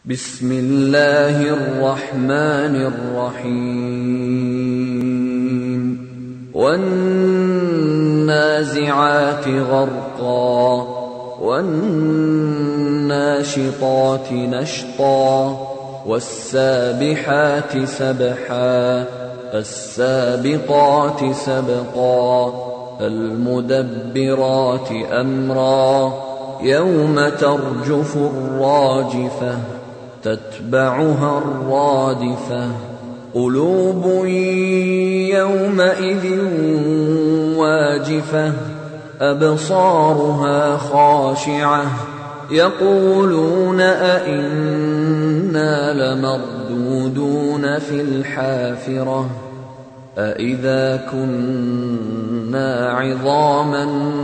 بسم الله الرحمن الرحيم والنازعات غرقا والناشطات نشطا والسابحات سبحا فالسابقات سبقا فالمدبرات امرا يوم ترجف الراجفه تتبعها الرادفه قلوب يومئذ واجفه ابصارها خاشعه يقولون ائنا لمردودون في الحافره أإذا كنا عظاما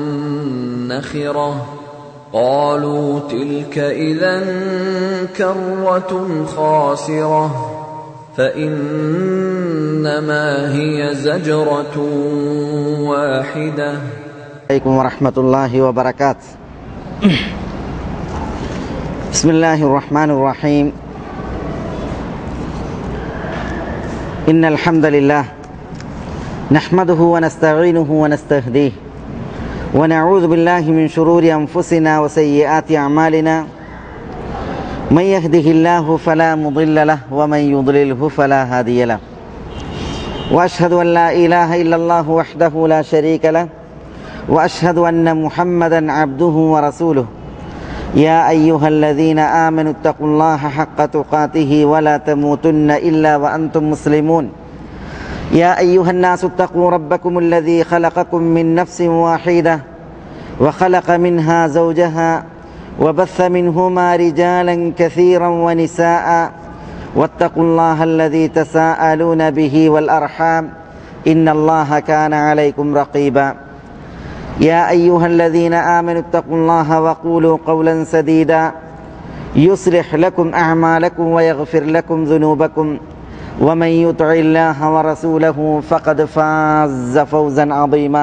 نخرة قالوا تلك إذا كرة خاسرة فإنما هي زجرة واحدة عليكم ورحمة الله وبركاته بسم الله الرحمن الرحيم إن الحمد لله نحمده ونستعينه ونستهديه ونعوذ بالله من شرور أنفسنا وسيئات أعمالنا من يهده الله فلا مضل له ومن يضلله فلا هادي له وأشهد أن لا إله إلا الله وحده لا شريك له واشهد ان محمدا عبده ورسوله يا ايها الذين امنوا اتقوا الله حق تقاته ولا تموتن الا وانتم مسلمون يا ايها الناس اتقوا ربكم الذي خلقكم من نفس واحده وخلق منها زوجها وبث منهما رجالا كثيرا ونساء واتقوا الله الذي تساءلون به والارحام ان الله كان عليكم رقيبا يا أيها الذين آمنوا اتقوا الله وقولوا قولا سديدا يصلح لكم أعمالكم ويغفر لكم ذنوبكم ومن يطع الله ورسوله فقد فاز فوزا عظيما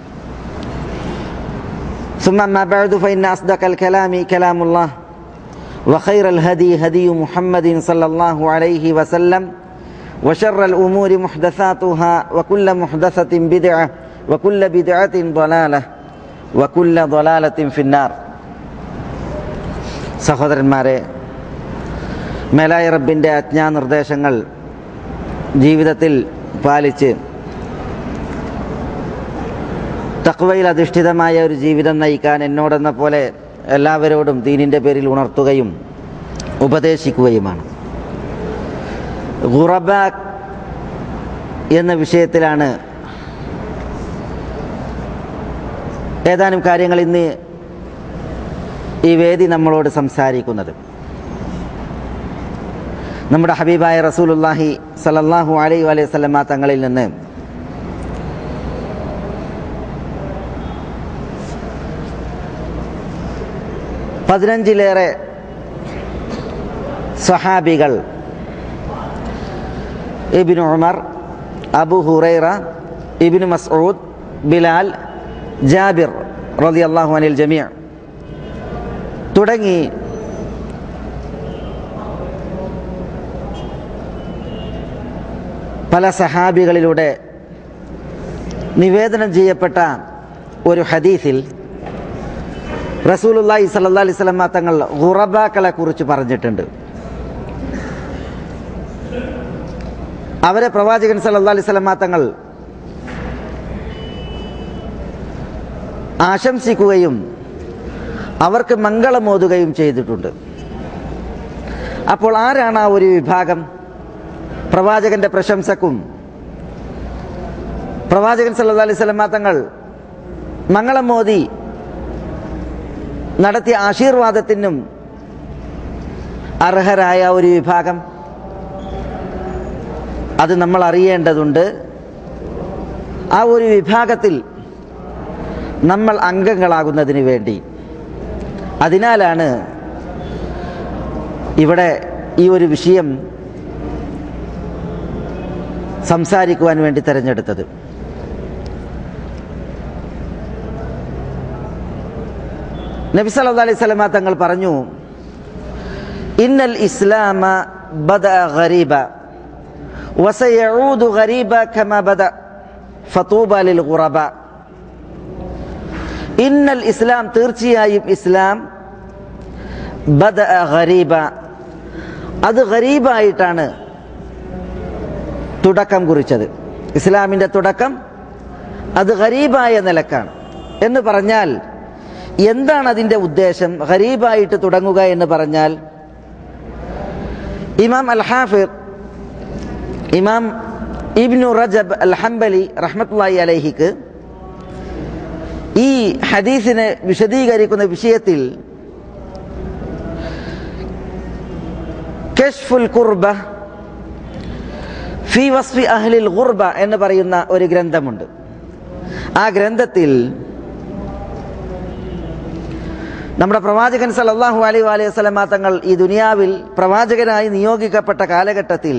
ثم ما بعد فإن أصدق الكلام كلام الله وخير الهدي هدي محمد صلى الله عليه وسلم وشر الأمور محدثاتها وكل محدثة بدعة وكل بدعة ضلالة وكل ضلالة في النار സഹോദരന്മാരെ മേലായ റബ്ബിൻ്റെ അജ്ഞാനിർദ്ദേശങ്ങൾ ജീവിതത്തിൽ പാലിച്ച് തക്വയിൽ അധിഷ്ഠിതമായ ഒരു ജീവിതം നയിക്കാൻ എന്നോടെന്ന പോലെ എല്ലാവരോടും ദീനിൻ്റെ പേരിൽ ഉണർത്തുകയും ഉപദേശിക്കുകയുമാണ് ഗുറബ എന്ന വിഷയത്തിലാണ് ഏതാനും കാര്യങ്ങൾ ഇന്ന് ഈ വേദി നമ്മളോട് സംസാരിക്കുന്നത് നമ്മുടെ ഹബീബായ റസൂലുല്ലാഹി സലല്ലാഹു അലൈ അലൈഹി സ്വലമ തങ്ങളിൽ നിന്ന് പതിനഞ്ചിലേറെ സഹാബികൾ ഇബിന് ഉമർ അബു ഹുറൈറ ഇബിന് മസ്ഊദ് ബിലാൽ ജാബിർ റലി അള്ളാഹു അനിൽ ജമിയ തുടങ്ങി പല സഹാബികളിലൂടെ നിവേദനം ചെയ്യപ്പെട്ട ഒരു ഹദീസിൽ റസൂലുല്ലാഹി സല്ലാ അലൈഹി സ്വലമ തങ്ങൾ ഗുറബാക്കളെ കുറിച്ച് പറഞ്ഞിട്ടുണ്ട് അവരെ പ്രവാചകൻ സല്ലാ അലൈഹി സ്വലമ തങ്ങൾ ആശംസിക്കുകയും അവർക്ക് മംഗളമോതുകയും ചെയ്തിട്ടുണ്ട് അപ്പോൾ ആരാണ് ആ ഒരു വിഭാഗം പ്രവാചകന്റെ പ്രശംസക്കും പ്രവാചകൻ സല്ലാ അലൈഹി സ്വലമ തങ്ങൾ മംഗളം മോദി നടത്തിയ ആശീർവാദത്തിനും അർഹരായ ഒരു വിഭാഗം അത് നമ്മൾ അറിയേണ്ടതുണ്ട് ആ ഒരു വിഭാഗത്തിൽ നമ്മൾ അംഗങ്ങളാകുന്നതിന് വേണ്ടി അതിനാലാണ് ഇവിടെ ഈ ഒരു വിഷയം സംസാരിക്കുവാൻ വേണ്ടി തിരഞ്ഞെടുത്തത് നബി സല്ലല്ലാഹു അലൈഹി സ്വലമ തങ്ങൾ പറഞ്ഞു ഇന്നൽ ഇസ്ലാമ ബദ ഗരീബ വസയഊദു ഗരീബ കമ ബദ ഫതൂബ ലിൽ ഗുറബ ഇന്നൽ ഇസ്ലാം തീർച്ചയായും ഇസ്ലാം ബദ ഗരീബ അത് ഗരീബായിട്ടാണ് തുടക്കം കുറിച്ചത് ഇസ്ലാമിൻ്റെ തുടക്കം അത് ഗരീബായ നിലക്കാണ് എന്ന് പറഞ്ഞാൽ എന്താണ് അതിൻ്റെ ഉദ്ദേശം ഗരീബായിട്ട് തുടങ്ങുക എന്ന് പറഞ്ഞാൽ ഇമാം അൽ ഹാഫിർ ഇമാം ഇബ്നു റജബ് അൽ ഹംബലി റഹ്മത്തുള്ളാഹി അലൈഹിക്ക് ഈ ഹദീസിനെ വിശദീകരിക്കുന്ന വിഷയത്തിൽ കഷ്ഫുൽ കുർബ ഫി വസ്ഫി അഹ്ലിൽ ഗുർബ എന്ന് പറയുന്ന ഒരു ഗ്രന്ഥമുണ്ട് ആ ഗ്രന്ഥത്തിൽ നമ്മുടെ പ്രവാചകൻ സല്ലല്ലാഹു അലൈഹി അലൈഹി വസല്ലമ തങ്ങൾ ഈ ദുനിയാവിൽ പ്രവാചകനായി നിയോഗിക്കപ്പെട്ട കാലഘട്ടത്തിൽ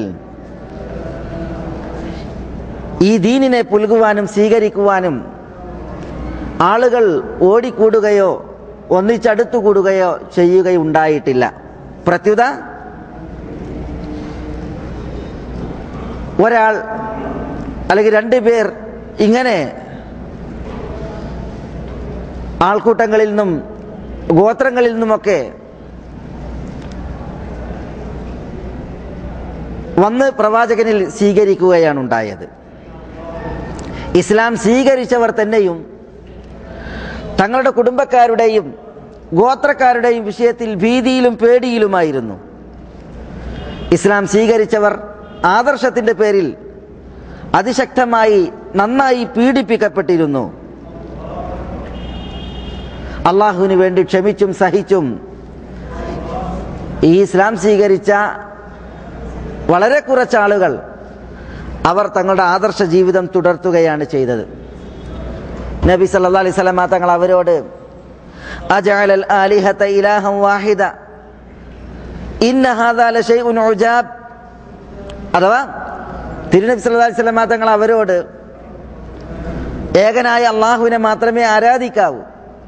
ഈ ദീനിനെ പുൽകുവാനും സ്വീകരിക്കുവാനും ആളുകൾ ഓടിക്കൂടുകയോ ഒന്നിച്ചടുത്തുകൂടുകയോ ചെയ്യുകയുണ്ടായിട്ടില്ല പ്രത്യുത ഒരാൾ അല്ലെങ്കിൽ രണ്ട് പേർ ഇങ്ങനെ ആൾക്കൂട്ടങ്ങളിൽ നിന്നും ഗോത്രങ്ങളിൽ നിന്നുമൊക്കെ വന്ന് പ്രവാചകനിൽ സ്വീകരിക്കുകയാണ് ഉണ്ടായത് ഇസ്ലാം സ്വീകരിച്ചവർ തന്നെയും തങ്ങളുടെ കുടുംബക്കാരുടെയും ഗോത്രക്കാരുടെയും വിഷയത്തിൽ ഭീതിയിലും പേടിയിലുമായിരുന്നു ഇസ്ലാം സ്വീകരിച്ചവർ ആദർശത്തിൻ്റെ പേരിൽ അതിശക്തമായി നന്നായി പീഡിപ്പിക്കപ്പെട്ടിരുന്നു അള്ളാഹുവിന് വേണ്ടി ക്ഷമിച്ചും സഹിച്ചും ഈ ഇസ്ലാം സ്വീകരിച്ച വളരെ കുറച്ച് ആളുകൾ അവർ തങ്ങളുടെ ആദർശ ജീവിതം തുടർത്തുകയാണ് ചെയ്തത് നബി സല്ലാ അലൈഹി സ്വലമ തങ്ങൾ അവരോട് അജഅലൽ ആലിഹത ഇലാഹം വാഹിദ ഇന്ന ഹാദാ ലശൈഉൻ ഉജാബ് അഥവാ തിരുനബി സല്ലല്ലാഹു അലൈഹി വസല്ലമ തങ്ങൾ അവരോട് ഏകനായ അള്ളാഹുവിനെ മാത്രമേ ആരാധിക്കാവൂ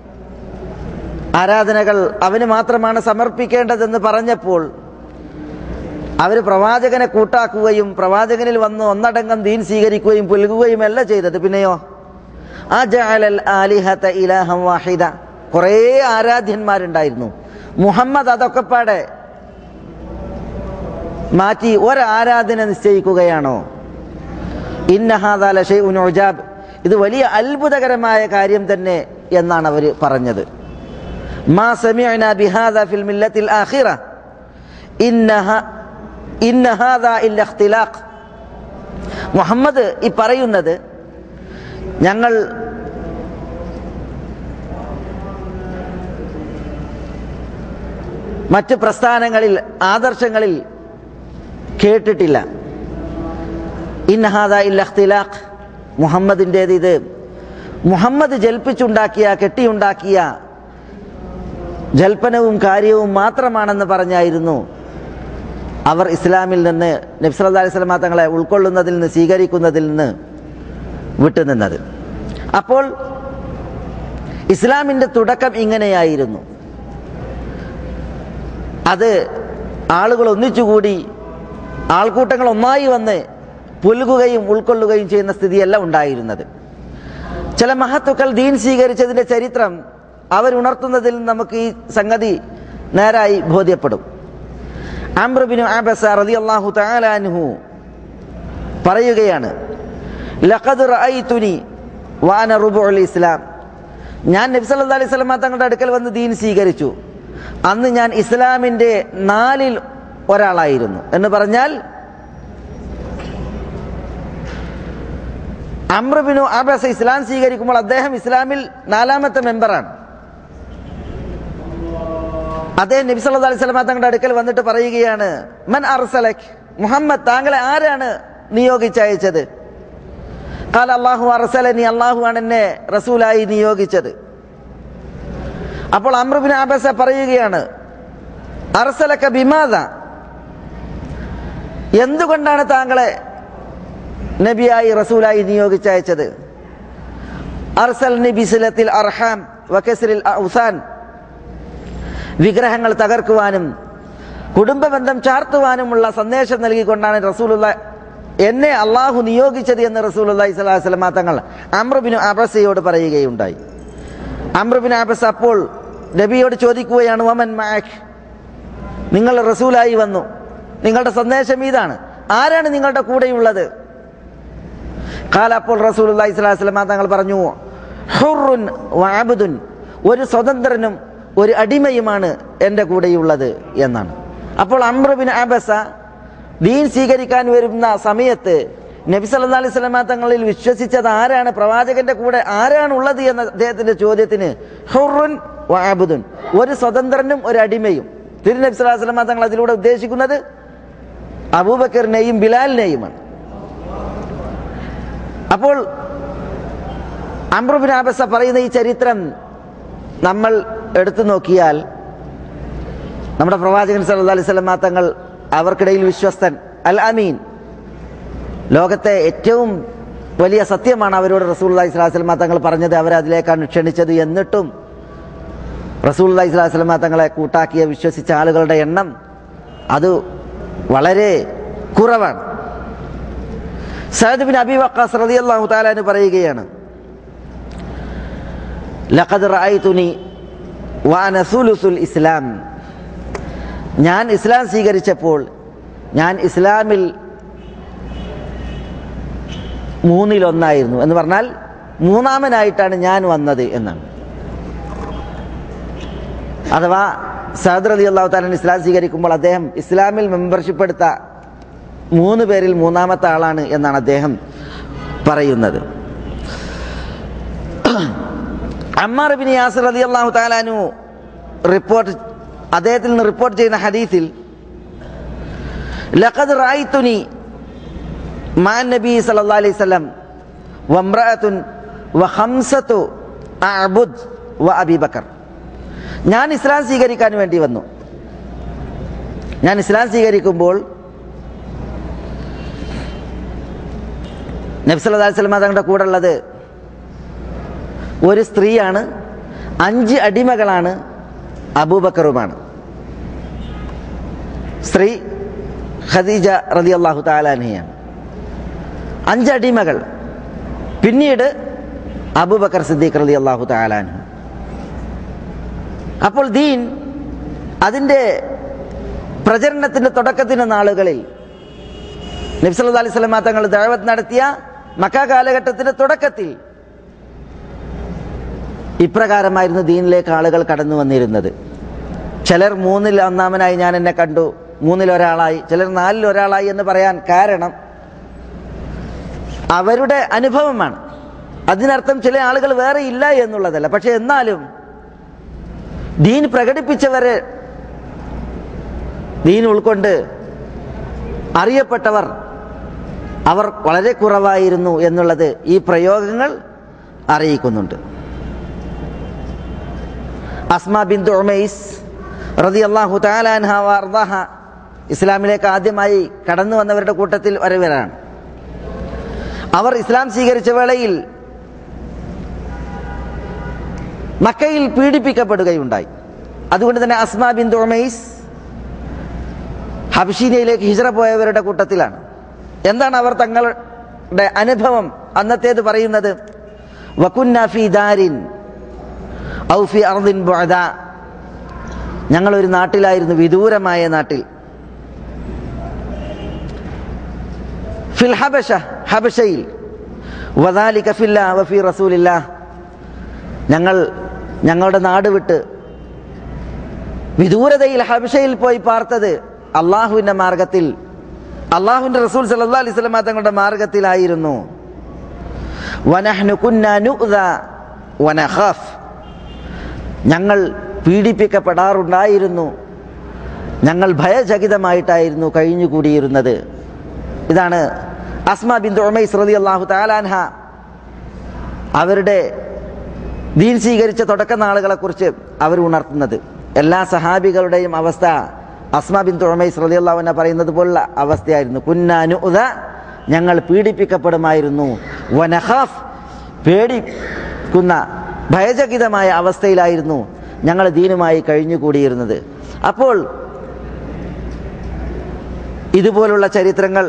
ആരാധനകൾ അവന് മാത്രമാണ് സമർപ്പിക്കേണ്ടതെന്ന് പറഞ്ഞപ്പോൾ അവർ പ്രവാചകനെ കൂട്ടാക്കുകയും പ്രവാചകനിൽ വന്ന് ഒന്നടങ്കം ദീൻ സ്വീകരിക്കുകയും പുൽകുകയും അല്ല ചെയ്തത് പിന്നെയോ അജഅലൽ ആലിഹത ഇലാഹം വാഹിദ കുറേ ആരാധ്യന്മാരുണ്ടായിരുന്നു മുഹമ്മദ് അതൊക്കെ പാടെ മാറ്റി ഒരാരാധന നിശ്ചയിക്കുകയാണോ ഇന്നഹാദാല ഉജാബ് ഇത് വലിയ അത്ഭുതകരമായ കാര്യം തന്നെ എന്നാണ് അവർ പറഞ്ഞത് മാ സമിഅന ബിഹാദ ഫിൽ മില്ലത്തിൽ ആഖിറ ഇന്നഹ ഇന്നഹാദ ഇല്ല ഇഖ്തിലാഖ് മുഹമ്മദ് ഈ പറയുന്നത് ഞങ്ങൾ മറ്റ് പ്രസ്ഥാനങ്ങളിൽ ആദർശങ്ങളിൽ കേട്ടിട്ടില്ല ഇന്നഹാദ ഇല്ല ഇഖ്തിലാഖ് മുഹമ്മദിൻ്റേത് ഇത് മുഹമ്മദ് ജൽപ്പിച്ചുണ്ടാക്കിയ കെട്ടിയുണ്ടാക്കിയ ജൽപ്പനവും കാര്യവും മാത്രമാണെന്ന് പറഞ്ഞായിരുന്നു അവർ ഇസ്ലാമിൽ നിന്ന് നബ്സല്ലാ അലൈഹി സ്വലമ തങ്ങളെ ഉൾക്കൊള്ളുന്നതിൽ നിന്ന് സ്വീകരിക്കുന്നതിൽ നിന്ന് വിട്ടുനിന്നത് അപ്പോൾ ഇസ്ലാമിൻ്റെ തുടക്കം ഇങ്ങനെയായിരുന്നു അത് ആളുകൾ ഒന്നിച്ചുകൂടി ആൾക്കൂട്ടങ്ങൾ ഒന്നായി വന്ന് പുലുകുകയും ഉൾക്കൊള്ളുകയും ചെയ്യുന്ന സ്ഥിതിയല്ല ഉണ്ടായിരുന്നത് ചില മഹത്തുക്കൾ ദീൻ സ്വീകരിച്ചതിൻ്റെ ചരിത്രം അവരുണർത്തുന്നതിൽ നമുക്ക് ഈ സംഗതി നേരായി ബോധ്യപ്പെടും അംബ്രബിനു ആബസ റളിയല്ലാഹു തആല അൻഹു പറയുകയാണ് ലഖദ് റഅയ്തുനി വാന റുബുൽ ഇസ്ലാം ഞാൻ നബി സല്ലല്ലാഹു അലൈഹി വസല്ലം തങ്ങളുടെ അടുക്കൽ വന്ന് ദീൻ സ്വീകരിച്ചു അന്ന് ഞാൻ ഇസ്ലാമിൻ്റെ നാലിൽ ഒരാളായിരുന്നു എന്ന് പറഞ്ഞാൽ അമ്രബിനു ആബസ ഇസ്ലാം സ്വീകരിക്കുമ്പോൾ അദ്ദേഹം ഇസ്ലാമിൽ നാലാമത്തെ മെമ്പറാണ് അദ്ദേഹം നബി സല്ലല്ലാഹു അലൈഹി വസല്ലം തങ്ങളുടെ അടുക്കൽ വന്നിട്ട് പറയുകയാണ് മൻ അർസലക് മുഹമ്മദ് താങ്കളെ ആരാണ് നിയോഗിച്ചയച്ചത് കാല അള്ളാഹു അർസലനി അള്ളാഹു ആണ് എന്നെ റസൂലായി നിയോഗിച്ചത് അപ്പോൾ അമ്രബിൻ ആബസ പറയുകയാണ് അർസലക്ക ബിമാദ എന്തുകൊണ്ടാണ് താങ്കളെ നബിയായി റസൂലായി നിയോഗിച്ചയച്ചത് അർസൽ നബിസിലത്തിൽ അർഹാം വക്കസിൽ ഔസാൻ വിഗ്രഹങ്ങൾ തകർക്കുവാനും കുടുംബ ബന്ധം ചാർത്തുവാനുമുള്ള സന്ദേശം നൽകിക്കൊണ്ടാണ് റസൂലുള്ള എന്നെ അള്ളാഹു നിയോഗിച്ചത് എന്ന് റസൂലി സ്വലാസ്ലമ തങ്ങൾ അമ്രബിന് അബസയോട് പറയുകയുണ്ടായി അമ്രബിൻ അബസ് അപ്പോൾ നബിയോട് ചോദിക്കുകയാണ് വമൻ മാക് നിങ്ങൾ റസൂലായി വന്നു നിങ്ങളുടെ സന്ദേശം ഇതാണ് ആരാണ് നിങ്ങളുടെ കൂടെയുള്ളത് കാല അപ്പോൾ റസൂൽ അള്ളഹി സ്വലാസ്ലമ തങ്ങൾ പറഞ്ഞു ഹുറുൻ വാബുദുൻ ഒരു സ്വതന്ത്രനും ഒരു അടിമയുമാണ് എൻ്റെ കൂടെയുള്ളത് എന്നാണ് അപ്പോൾ അമ്രബിൻ അബസ ദീൻ സ്വീകരിക്കാൻ വരുന്ന സമയത്ത് നബി സല്ലാ അലൈഹി സ്വലമ തങ്ങളിൽ വിശ്വസിച്ചത് ആരാണ് പ്രവാചകന്റെ കൂടെ ആരാണ് ഉള്ളത് എന്ന അദ്ദേഹത്തിന്റെ ചോദ്യത്തിന് ഹുറുൻ വാബുദുൻ ഒരു സ്വതന്ത്രനും ഒരു അടിമയും തിരുനബി സ്വലാ വസ്ലമ തങ്ങൾ അതിലൂടെ ഉദ്ദേശിക്കുന്നത് അബൂബക്കറിനെയും ബിലാലിനെയുമാണ് അപ്പോൾ അമ്രുബിൻ ആബസ പറയുന്ന ഈ ചരിത്രം നമ്മൾ എടുത്തു നോക്കിയാൽ നമ്മുടെ പ്രവാചകൻ സല്ലല്ലാഹു അലൈഹി വസല്ലം തങ്ങൾ അവർക്കിടയിൽ വിശ്വസ്തൻ അൽ അമീൻ ലോകത്തെ ഏറ്റവും വലിയ സത്യമാണ് അവരോട് റസൂൽ ഇസ്ലാസ്ലമ തങ്ങൾ പറഞ്ഞത് അവരതിലേക്കാണ് ക്ഷണിച്ചത് എന്നിട്ടും റസൂൽ ഇസ്ലാസ്ലമ തങ്ങളെ കൂട്ടാക്കിയ വിശ്വസിച്ച ആളുകളുടെ എണ്ണം അത് വളരെ കുറവാണ് സയദ് ബിൻ അബി വക്കാസ് റളിയല്ലാഹു തആല പറയുകയാണ് ലഖദ് റഅയ്തുനി വാന സുലുസുൽ ഇസ്ലാം ഞാൻ ഇസ്ലാം സ്വീകരിച്ചപ്പോൾ ഞാൻ ഇസ്ലാമിൽ മൂന്നിലൊന്നായിരുന്നു എന്ന് പറഞ്ഞാൽ മൂന്നാമനായിട്ടാണ് ഞാൻ വന്നത് എന്നാണ് അഥവാ സഹദ് അലി അള്ളാഹു താലൻ ഇസ്ലാം സ്വീകരിക്കുമ്പോൾ അദ്ദേഹം ഇസ്ലാമിൽ മെമ്പർഷിപ്പ് എടുത്ത മൂന്ന് പേരിൽ മൂന്നാമത്തെ ആളാണ് എന്നാണ് അദ്ദേഹം പറയുന്നത് അമ്മാർ ബിൻ യാസിർ അലി അള്ളാഹു താലാനു റിപ്പോർട്ട് അദ്ദേഹത്തിൽ നിന്ന് റിപ്പോർട്ട് ചെയ്യുന്ന ഹദീസിൽ ലഖദ് റായിത്തുനി മാൻ നബി സല്ലല്ലാഹു അലൈഹി വസല്ലം വംറഅത്തുൻ വഖംസത്തു അഅബുദ് വ അബീബക്കർ ഞാൻ ഇസ്ലാം സ്വീകരിക്കാൻ വേണ്ടി വന്നു ഞാൻ ഇസ്ലാം സ്വീകരിക്കുമ്പോൾ നബ്സല്ലാ സ്വലമ തങ്ങളുടെ കൂടെ ഉള്ളത് ഒരു സ്ത്രീയാണ് അഞ്ച് അടിമകളാണ് അബൂബക്കറുമാണ് സ്ത്രീ ഖദീജ റതി അള്ളാഹു താലാനയാണ് അഞ്ച് അടിമകൾ പിന്നീട് അബൂബക്കർ സിദ്ദീഖ് റതി അള്ളാഹു താലാനു അപ്പോൾ ദീൻ അതിൻ്റെ പ്രചരണത്തിൻ്റെ തുടക്കത്തിൻ്റെ നാളുകളിൽ നബ്സല്ലാ അലൈഹി സ്വലമ തങ്ങൾ ദഴവത്ത് നടത്തിയ മക്ക കാലഘട്ടത്തിന്റെ തുടക്കത്തിൽ ഇപ്രകാരമായിരുന്നു ദീനിലേക്ക് ആളുകൾ കടന്നു വന്നിരുന്നത് ചിലർ മൂന്നിൽ ഒന്നാമനായി ഞാൻ എന്നെ കണ്ടു മൂന്നിൽ ഒരാളായി ചിലർ നാലിൽ ഒരാളായി എന്ന് പറയാൻ കാരണം അവരുടെ അനുഭവമാണ് അതിനർത്ഥം ചില ആളുകൾ വേറെ ഇല്ല എന്നുള്ളതല്ല പക്ഷെ എന്നാലും ദീൻ പ്രകടിപ്പിച്ചവരെ ദീൻ ഉൾക്കൊണ്ട് അറിയപ്പെട്ടവർ അവർ വളരെ കുറവായിരുന്നു എന്നുള്ളത് ഈ പ്രയോഗങ്ങൾ അറിയിക്കുന്നുണ്ട് അസ്മ ബിൻ ഉമൈസ് റതി അള്ളാഹു താലാൻഹ വാർദാഹ ഇസ്ലാമിലേക്ക് ആദ്യമായി കടന്നു വന്നവരുടെ കൂട്ടത്തിൽ ഒരുവരാണ് അവർ ഇസ്ലാം സ്വീകരിച്ച വേളയിൽ മക്കയിൽ പീഡിപ്പിക്കപ്പെടുകയുണ്ടായി അതുകൊണ്ട് തന്നെ അസ്മ ബിൻ ഉമൈസ് ഹബ്ഷീനയിലേക്ക് ഹിജറ പോയവരുടെ കൂട്ടത്തിലാണ് എന്താണ് അവർ തങ്ങളുടെ അനുഭവം അന്നത്തേത് പറയുന്നത് വകുന്ന ഫി ദാരിൻ ഔ ഫി അർദിൻ ബുഅദ ഞങ്ങളൊരു നാട്ടിലായിരുന്നു വിദൂരമായ നാട്ടിൽ ഫിൽ ഹബഷ ഹബഷയിൽ വദാലിക ഫില്ലാ വഫി റസൂലില്ലാ ഞങ്ങൾ ഞങ്ങളുടെ നാട് വിട്ട് വിദൂരതയിൽ ഹബഷയിൽ പോയി പാർത്തത് അള്ളാഹുവിൻ്റെ മാർഗത്തിൽ അള്ളാഹുവിൻ്റെ റസൂൽ സല്ലാ അലൈഹി സ്വലമ തങ്ങളുടെ മാർഗത്തിലായിരുന്നു വനഹ്നു കുന്ന നുഅ്ദ വനഖാഫ് ഞങ്ങൾ പീഡിപ്പിക്കപ്പെടാറുണ്ടായിരുന്നു ഞങ്ങൾ ഭയചകിതമായിട്ടായിരുന്നു കഴിഞ്ഞുകൂടിയിരുന്നത് ഇതാണ് അസ്മ ബിൻ ഉമൈസ് റലി അള്ളാഹു താലാൻഹ അവരുടെ ദീൻ സ്വീകരിച്ച തുടക്ക നാളുകളെക്കുറിച്ച് അവർ ഉണർത്തുന്നത് എല്ലാ സഹാബികളുടെയും അവസ്ഥ അസ്മ ബിൻ തുഴമൈസ് റലിയല്ലാവെന്ന പറയുന്നത് പോലുള്ള അവസ്ഥയായിരുന്നു കുന്നാനു ഉദ ഞങ്ങൾ പീഡിപ്പിക്കപ്പെടുമായിരുന്നു വനഹാഫ് പേടിക്കുന്ന ഭയചകിതമായ അവസ്ഥയിലായിരുന്നു ഞങ്ങൾ ദീനുമായി കഴിഞ്ഞുകൂടിയിരുന്നത് അപ്പോൾ ഇതുപോലുള്ള ചരിത്രങ്ങൾ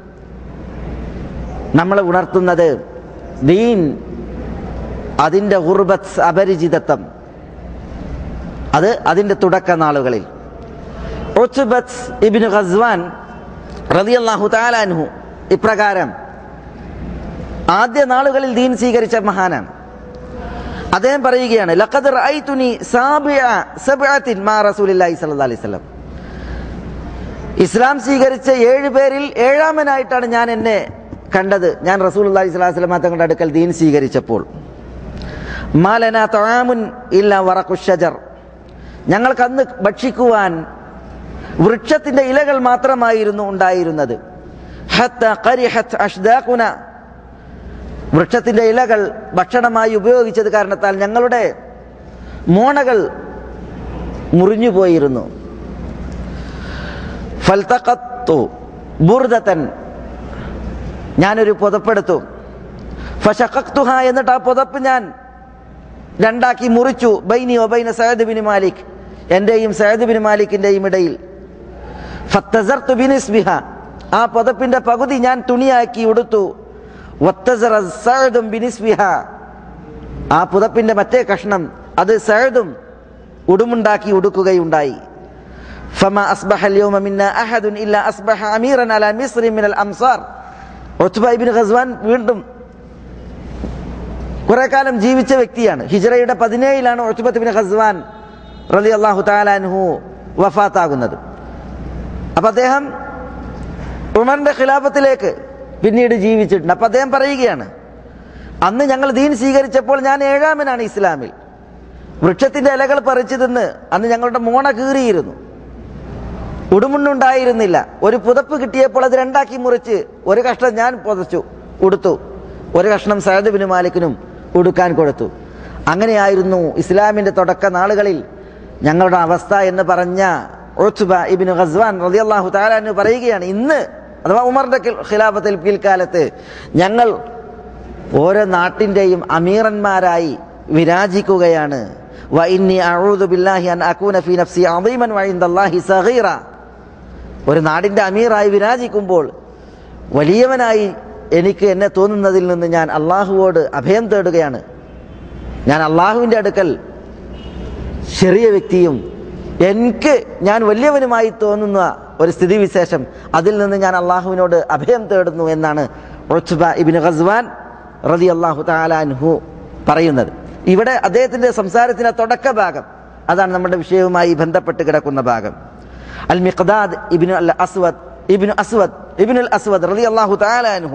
നമ്മളെ ഉണർത്തുന്നത് ദീൻ അതിൻ്റെ ഉർബത്ത് അപരിചിതത്വം അത് അതിൻ്റെ തുടക്ക നാളുകളിൽ ഉത്ബത്ത് ഇബിന് ഖസ്വാൻ റളിയല്ലാഹു താലാൻഹു ഇപ്രകാരം ആദ്യ നാളുകളിൽ ദീൻ സ്വീകരിച്ച മഹാനാണ് അദ്ദേഹം പറയുകയാണ് ലഖദ് റഅയ്തുനി സാബിഅ സബ്അത്തിൻ മാ റസൂലില്ലാഹി സ്വല്ലല്ലാഹി അലൈഹി വസല്ലം ഇസ്ലാം സ്വീകരിച്ച ഏഴ് പേരിൽ ഏഴാമനായിട്ടാണ് ഞാൻ എന്നെ കണ്ടത് ഞാൻ റസൂലുള്ളാഹി സ്വല്ലല്ലാഹി അലൈഹി വസല്ലം തങ്ങളുടെ അടുക്കൽ ദീൻ സ്വീകരിച്ചപ്പോൾ മാലന തആമുൻ ഇല്ല വറഖുഷജർ ഞങ്ങൾക്ക് അന്ന് ഭക്ഷിക്കുവാൻ വൃക്ഷത്തിന്റെ ഇലകൾ മാത്രമായിരുന്നു ഉണ്ടായിരുന്നത് ഹത്ത ഖരിഹത് അഷ്ദാഖുന വൃക്ഷത്തിന്റെ ഇലകൾ ഭക്ഷണമായി ഉപയോഗിച്ചത് കാരണത്താൽ ഞങ്ങളുടെ മോണകൾ മുറിഞ്ഞു പോയിരുന്നു ഫൽതഖത്തു ബുർദത്തൻ ഞാനൊരു പുതപ്പെടുത്തു ഫഷഖഖ്തുഹ എന്നിട്ട് ആ പുതപ്പ് ഞാൻ രണ്ടാക്കി മുറിച്ചു ബൈനി ഒബൈന സയദ് ബിൻ മാലിക് എൻ്റെയും സയദ് ബിൻ മാലിക്കിൻ്റെയും ഇടയിൽ ഫത്തസർതു ബിനിസ്ബിഹ ആ പുതപ്പിന്റെ പകുതി ഞാൻ തുണിയാക്കി ഉടുത്തു വത്തസറ സഅദും ബിനിസ്ബിഹ ആ പുതപ്പിന്റെ മറ്റേ കഷ്ണം അത് സഅദും ഉടുമുണ്ടാക്കി ഉടുക്കുകയുണ്ടായി فما أصبح اليوم منا أحد إلا أصبح أميرا على مصر من الأمصار ഒത്തുബ ഇബിൻ ഖസ്വാൻ വീണ്ടും കുറെ കാലം ജീവിച്ച വ്യക്തിയാണ് ഹിജറയുടെ പതിനേഴിലാണ് ഒത്തുബത്ത് ബിൻ ഖസ്വാൻ റലി അള്ളാഹു താലാൻഹു വഫാത്താകുന്നത് അപ്പൊ അദ്ദേഹം ഉമറിന്റെ ഖിലാഫത്തിലേക്ക് പിന്നീട് ജീവിച്ചിട്ടുണ്ട് അപ്പൊ അദ്ദേഹം പറയുകയാണ് അന്ന് ഞങ്ങൾ ദീൻ സ്വീകരിച്ചപ്പോൾ ഞാൻ ഏഴാമനാണ് ഇസ്ലാമിൽ വൃക്ഷത്തിന്റെ ഇലകൾ പറിച്ചു തിന്ന് അന്ന് ഞങ്ങളുടെ മോണ കീറിയിരുന്നു ഉടുമുണ്ടുണ്ടായിരുന്നില്ല ഒരു പുതപ്പ് കിട്ടിയപ്പോൾ അത് രണ്ടാക്കി മുറിച്ച് ഒരു കഷ്ണം ഞാൻ പുതച്ചു ഉടുത്തു ഒരു കഷ്ണം സയദ് ബിൻ മാലിക്കിനും ഉടുക്കാൻ കൊടുത്തു അങ്ങനെയായിരുന്നു ഇസ്ലാമിന്റെ തുടക്ക നാളുകളിൽ ഞങ്ങളുടെ അവസ്ഥ എന്ന് പറഞ്ഞ ഉത്ബ ഇബിന് ഖസ്വാൻ റളിയല്ലാഹു തആല എന്ന് പറയുകയാണ് ഇന്ന് അഥവാ ഉമറിന്റെ ഖിൽ- ഖിലാഫത്തിൽ പിൽക്കാലത്ത് ഞങ്ങൾ ഓരോ നാട്ടിൻ്റെയും അമീറന്മാരായി വിരാജിക്കുകയാണ് വ ഇന്നി അഊദു ബില്ലാഹി അൻ അകൂന ഫീ നഫ്സി അദീമൻ വ ഇൻദല്ലാഹി സഗീറ ഒരു നാടിൻ്റെ അമീറായി വിരാജിക്കുമ്പോൾ വലിയവനായി എനിക്ക് എന്നെ തോന്നുന്നതിൽ നിന്ന് ഞാൻ അള്ളാഹുവോട് അഭയം തേടുകയാണ് ഞാൻ അള്ളാഹുവിൻ്റെ അടുക്കൽ ചെറിയ വ്യക്തിയും എനിക്ക് ഞാൻ വലിയവനുമായി തോന്നുന്ന ഒരു സ്ഥിതിവിശേഷം അതിൽ നിന്ന് ഞാൻ അള്ളാഹുവിനോട് അഭയം തേടുന്നു എന്നാണ് ഉത്ബ ഇബിൻ ഖസ്വാൻ റതി അള്ളാഹു താലാൻഹു പറയുന്നത് ഇവിടെ അദ്ദേഹത്തിൻ്റെ സംസാരത്തിൻ്റെ തുടക്ക ഭാഗം അതാണ് നമ്മുടെ വിഷയവുമായി ബന്ധപ്പെട്ട് കിടക്കുന്ന ഭാഗം അൽ മിഖ്ദാദ് ഇബിനു അൽ അസ്വദ് ഇബിനു അസ്വദ് ഇബിനുൽ അസ്വദ് റതി അള്ളാഹു താലാൻഹു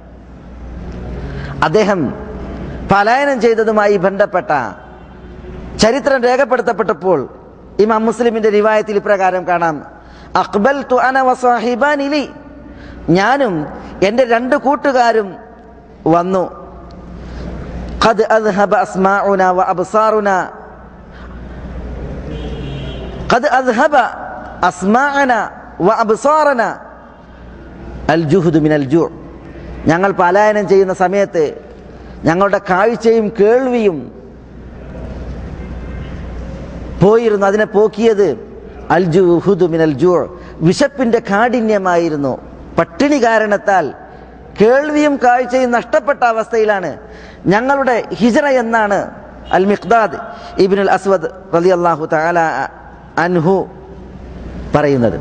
അദ്ദേഹം പലായനം ചെയ്തതുമായി ബന്ധപ്പെട്ട ചരിത്രം രേഖപ്പെടുത്തപ്പെട്ടപ്പോൾ ഇമാം മുസ്ലിമിന്റെ റിവായത്തിൽ ഇപ്രകാരം കാണാം അക്ബൽ തു അന വസാഹിബാനിലി ഞാനും എൻ്റെ രണ്ട് കൂട്ടുകാരും വന്നു قد أذهب أسماعنا وأبصارنا قد أذهب أسماعنا وأبصارنا الجهد من الجوع ഞങ്ങൾ പലായനം ചെയ്യുന്ന സമയത്ത് ഞങ്ങളുടെ കാഴ്ചയും കേൾവിയും പോയിരുന്നു അതിനെ പോക്കിയത് അൽ ജുഹുദു മിനൽ ജൂ വിശപ്പിന്റെ കാഠിന്യമായിരുന്നു പട്ടിണി കാരണത്താൽ കേൾവിയും കാഴ്ചയും നഷ്ടപ്പെട്ട അവസ്ഥയിലാണ് ഞങ്ങളുടെ ഹിജറ എന്നാണ് അൽ മിഖ്ദാദ് ഇബിനുൽ അസ്വദ് റലി അള്ളാഹു താല അൻഹു പറയുന്നത്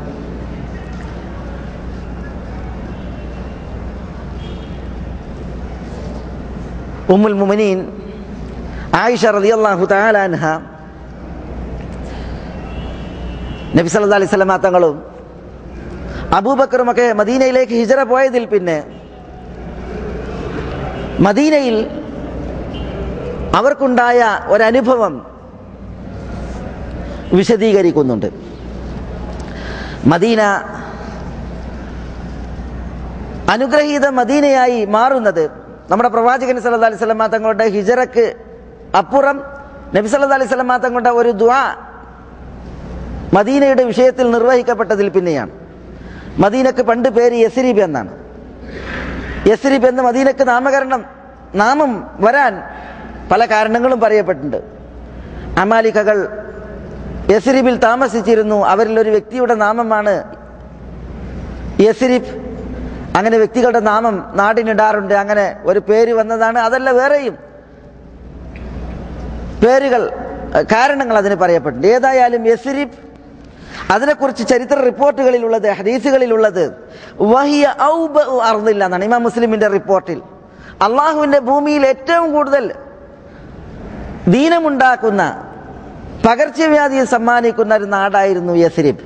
ഉമ്മുൽ മുമനീൻ ആയിഷ റളിയല്ലാഹു തആല അൻഹ നബി സല്ലല്ലാഹു അലൈഹി വസല്ലമ തങ്ങളും അബൂബക്കറുമൊക്കെ മദീനയിലേക്ക് ഹിജറ പോയതിൽ പിന്നെ മദീനയിൽ അവർക്കുണ്ടായ ഒരനുഭവം വിശദീകരിക്കുന്നുണ്ട് മദീന അനുഗ്രഹീത മദീനയായി മാറുന്നത് നമ്മുടെ പ്രവാചകൻ സല്ലല്ലാഹു അലൈഹി വസല്ലമ തങ്ങളുടെ ഹിജറക്ക് അപ്പുറം നബി സല്ലല്ലാഹു അലൈഹി വസല്ലമ തങ്ങളുടെ ഒരു ദുആ മദീനയുടെ വിഷയത്തിൽ നിർവഹിക്കപ്പെട്ടതിൽ പിന്നെയാണ് മദീനക്ക് പണ്ട് പേര് യസ്രീബ് എന്നാണ് യസ്രീബ് എന്ന് മദീനക്ക് നാമകരണം നാമം വരാൻ പല കാരണങ്ങളും പറയപ്പെട്ടിട്ടുണ്ട് അമാലികകൾ യസ്രീബിൽ താമസിച്ചിരുന്നു അവരിൽ ഒരു വ്യക്തിയുടെ നാമമാണ് യസിരിഫ് അങ്ങനെ വ്യക്തികളുടെ നാമം നാടിനിടാറുണ്ട് അങ്ങനെ ഒരു പേര് വന്നതാണ് അതല്ല വേറെയും പേരുകൾ അഹ് കാരണങ്ങൾ അതിന് പറയപ്പെട്ടിട്ടുണ്ട് ഏതായാലും യസിരിഫ് അതിനെക്കുറിച്ച് ചരിത്ര റിപ്പോർട്ടുകളിലുള്ളത് ഹദീസുകളിലുള്ളത് വഹിയ ഔബ അർദില്ല എന്നാണ് ഇമാം മുസ്ലിമിന്റെ റിപ്പോർട്ടിൽ അള്ളാഹുവിന്റെ ഭൂമിയിൽ ഏറ്റവും കൂടുതൽ ദീനമുണ്ടാക്കുന്ന പകർച്ചവ്യാധിയെ സമ്മാനിക്കുന്ന ഒരു നാടായിരുന്നു യസ്രിബ്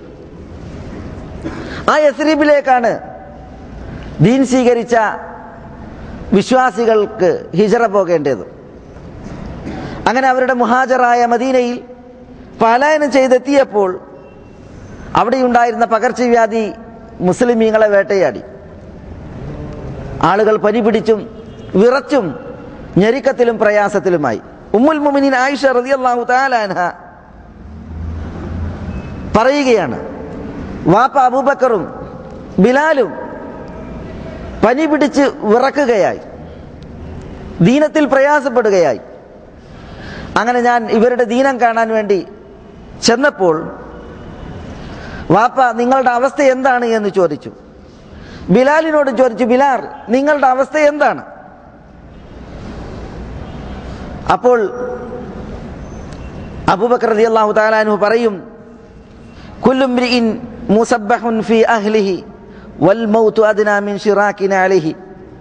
ആ യസ്രിബിലേക്കാണ് ദീൻ സ്വീകരിച്ച വിശ്വാസികൾക്ക് ഹിജറ പോകേണ്ടത് അങ്ങനെ അവരുടെ മുഹാജറായ മദീനയിൽ പലായനം ചെയ്തെത്തിയപ്പോൾ അവിടെയുണ്ടായിരുന്ന പകർച്ചവ്യാധി മുസ്ലിമീങ്ങളെ വേട്ടയാടി ആളുകൾ പനി പിടിച്ചും വിറച്ചും ഞെരുക്കത്തിലും പ്രയാസത്തിലുമായി ഉമ്മുൽ മുമിനിൻ ആയിഷ റളിയല്ലാഹു തആല അൻഹ പറയുകയാണ് വാപ്പ അബൂബക്കറും ബിലാലും പനി പിടിച്ച് വിറക്കുകയായി ദീനത്തിൽ പ്രയാസപ്പെടുകയായി അങ്ങനെ ഞാൻ ഇവരുടെ ദീനം കാണാൻ വേണ്ടി ചെന്നപ്പോൾ വാപ്പ നിങ്ങളുടെ അവസ്ഥ എന്താണ് എന്ന് ചോദിച്ചു ബിലാലിനോട് ചോദിച്ചു ബിലാൽ നിങ്ങളുടെ അവസ്ഥ എന്താണ് അപ്പോൾ അബൂബക്കർ റളിയല്ലാഹു തആലാനു പറയും കുല്ലുംരിഇൻ മുസബ്ബഹുൻ ഫി അഹ്ലിഹി വൽ മൗതു അദ്നാ മിൻ ഷിറാക്കിന അലൈഹി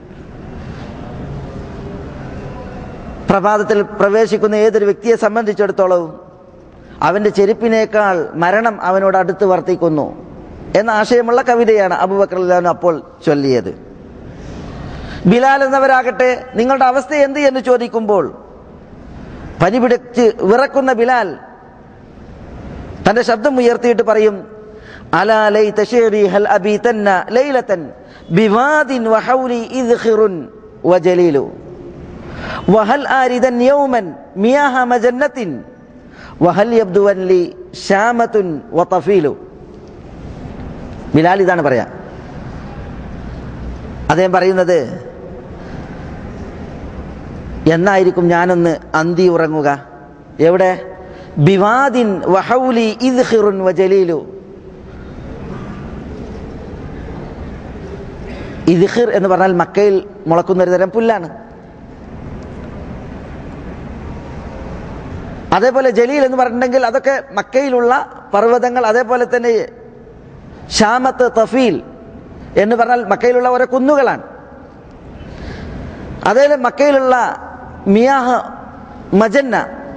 പ്രഭാതത്തിൽ പ്രവേശിക്കുന്ന ഏതൊരു വ്യക്തിയെ സംബന്ധിച്ചിടത്തോളം അവന്റെ ചെരുപ്പിനേക്കാൾ മരണം അവനോട് അടുത്ത് വർത്തിക്കുന്നു എന്ന ആശയമുള്ള കവിതയാണ് അബൂബക്കർ റളിയല്ലാഹു അപ്പോൾ ചൊല്ലിയത് ബിലാൽ എന്നവരാകട്ടെ നിങ്ങളുടെ അവസ്ഥ എന്ത് എന്ന് ചോദിക്കുമ്പോൾ പനി പിടിച്ച് വിറക്കുന്ന ബിലാൽ തന്റെ ശബ്ദം ഉയർത്തിയിട്ട് പറയും അലാ ലൈത ശിഅരി ഹൽ അബീതന്ന ലൈലതൻ ബിവാദിൻ വഹൗലി ഇദ്ഖിറുൻ വജലീലു വഹൽ ആരിദൻ യൗമൻ മിയാഹ മജന്നത്തിൻ വഹൽ യബ്ദുവൻ ലി ശാമത്തുൻ വതഫീലു ബിലാൽ ഇതാണ് പറയാ അദ്ദേഹം പറയുന്നത് എന്നായിരിക്കും ഞാനൊന്ന് അന്തി ഉറങ്ങുക എവിടെ ബിവാദിൻ വഹൗലി ഇദ്ഖിറുൻ വജലീലു ഇദ്ഖിർ എന്ന് പറഞ്ഞാൽ മക്കയിൽ മുളക്കുന്ന ഒരു തരം പുല്ലാണ് അതേപോലെ ജലീൽ എന്ന് പറഞ്ഞിട്ടുണ്ടെങ്കിൽ അതൊക്കെ മക്കയിലുള്ള പർവ്വതങ്ങൾ അതേപോലെ തന്നെ ഷാമത്ത് തഫീൽ എന്ന് പറഞ്ഞാൽ മക്കയിലുള്ള ഓരോ കുന്നുകളാണ് അതേപോലെ മക്കയിലുള്ള മിയാഹ് മജന്ന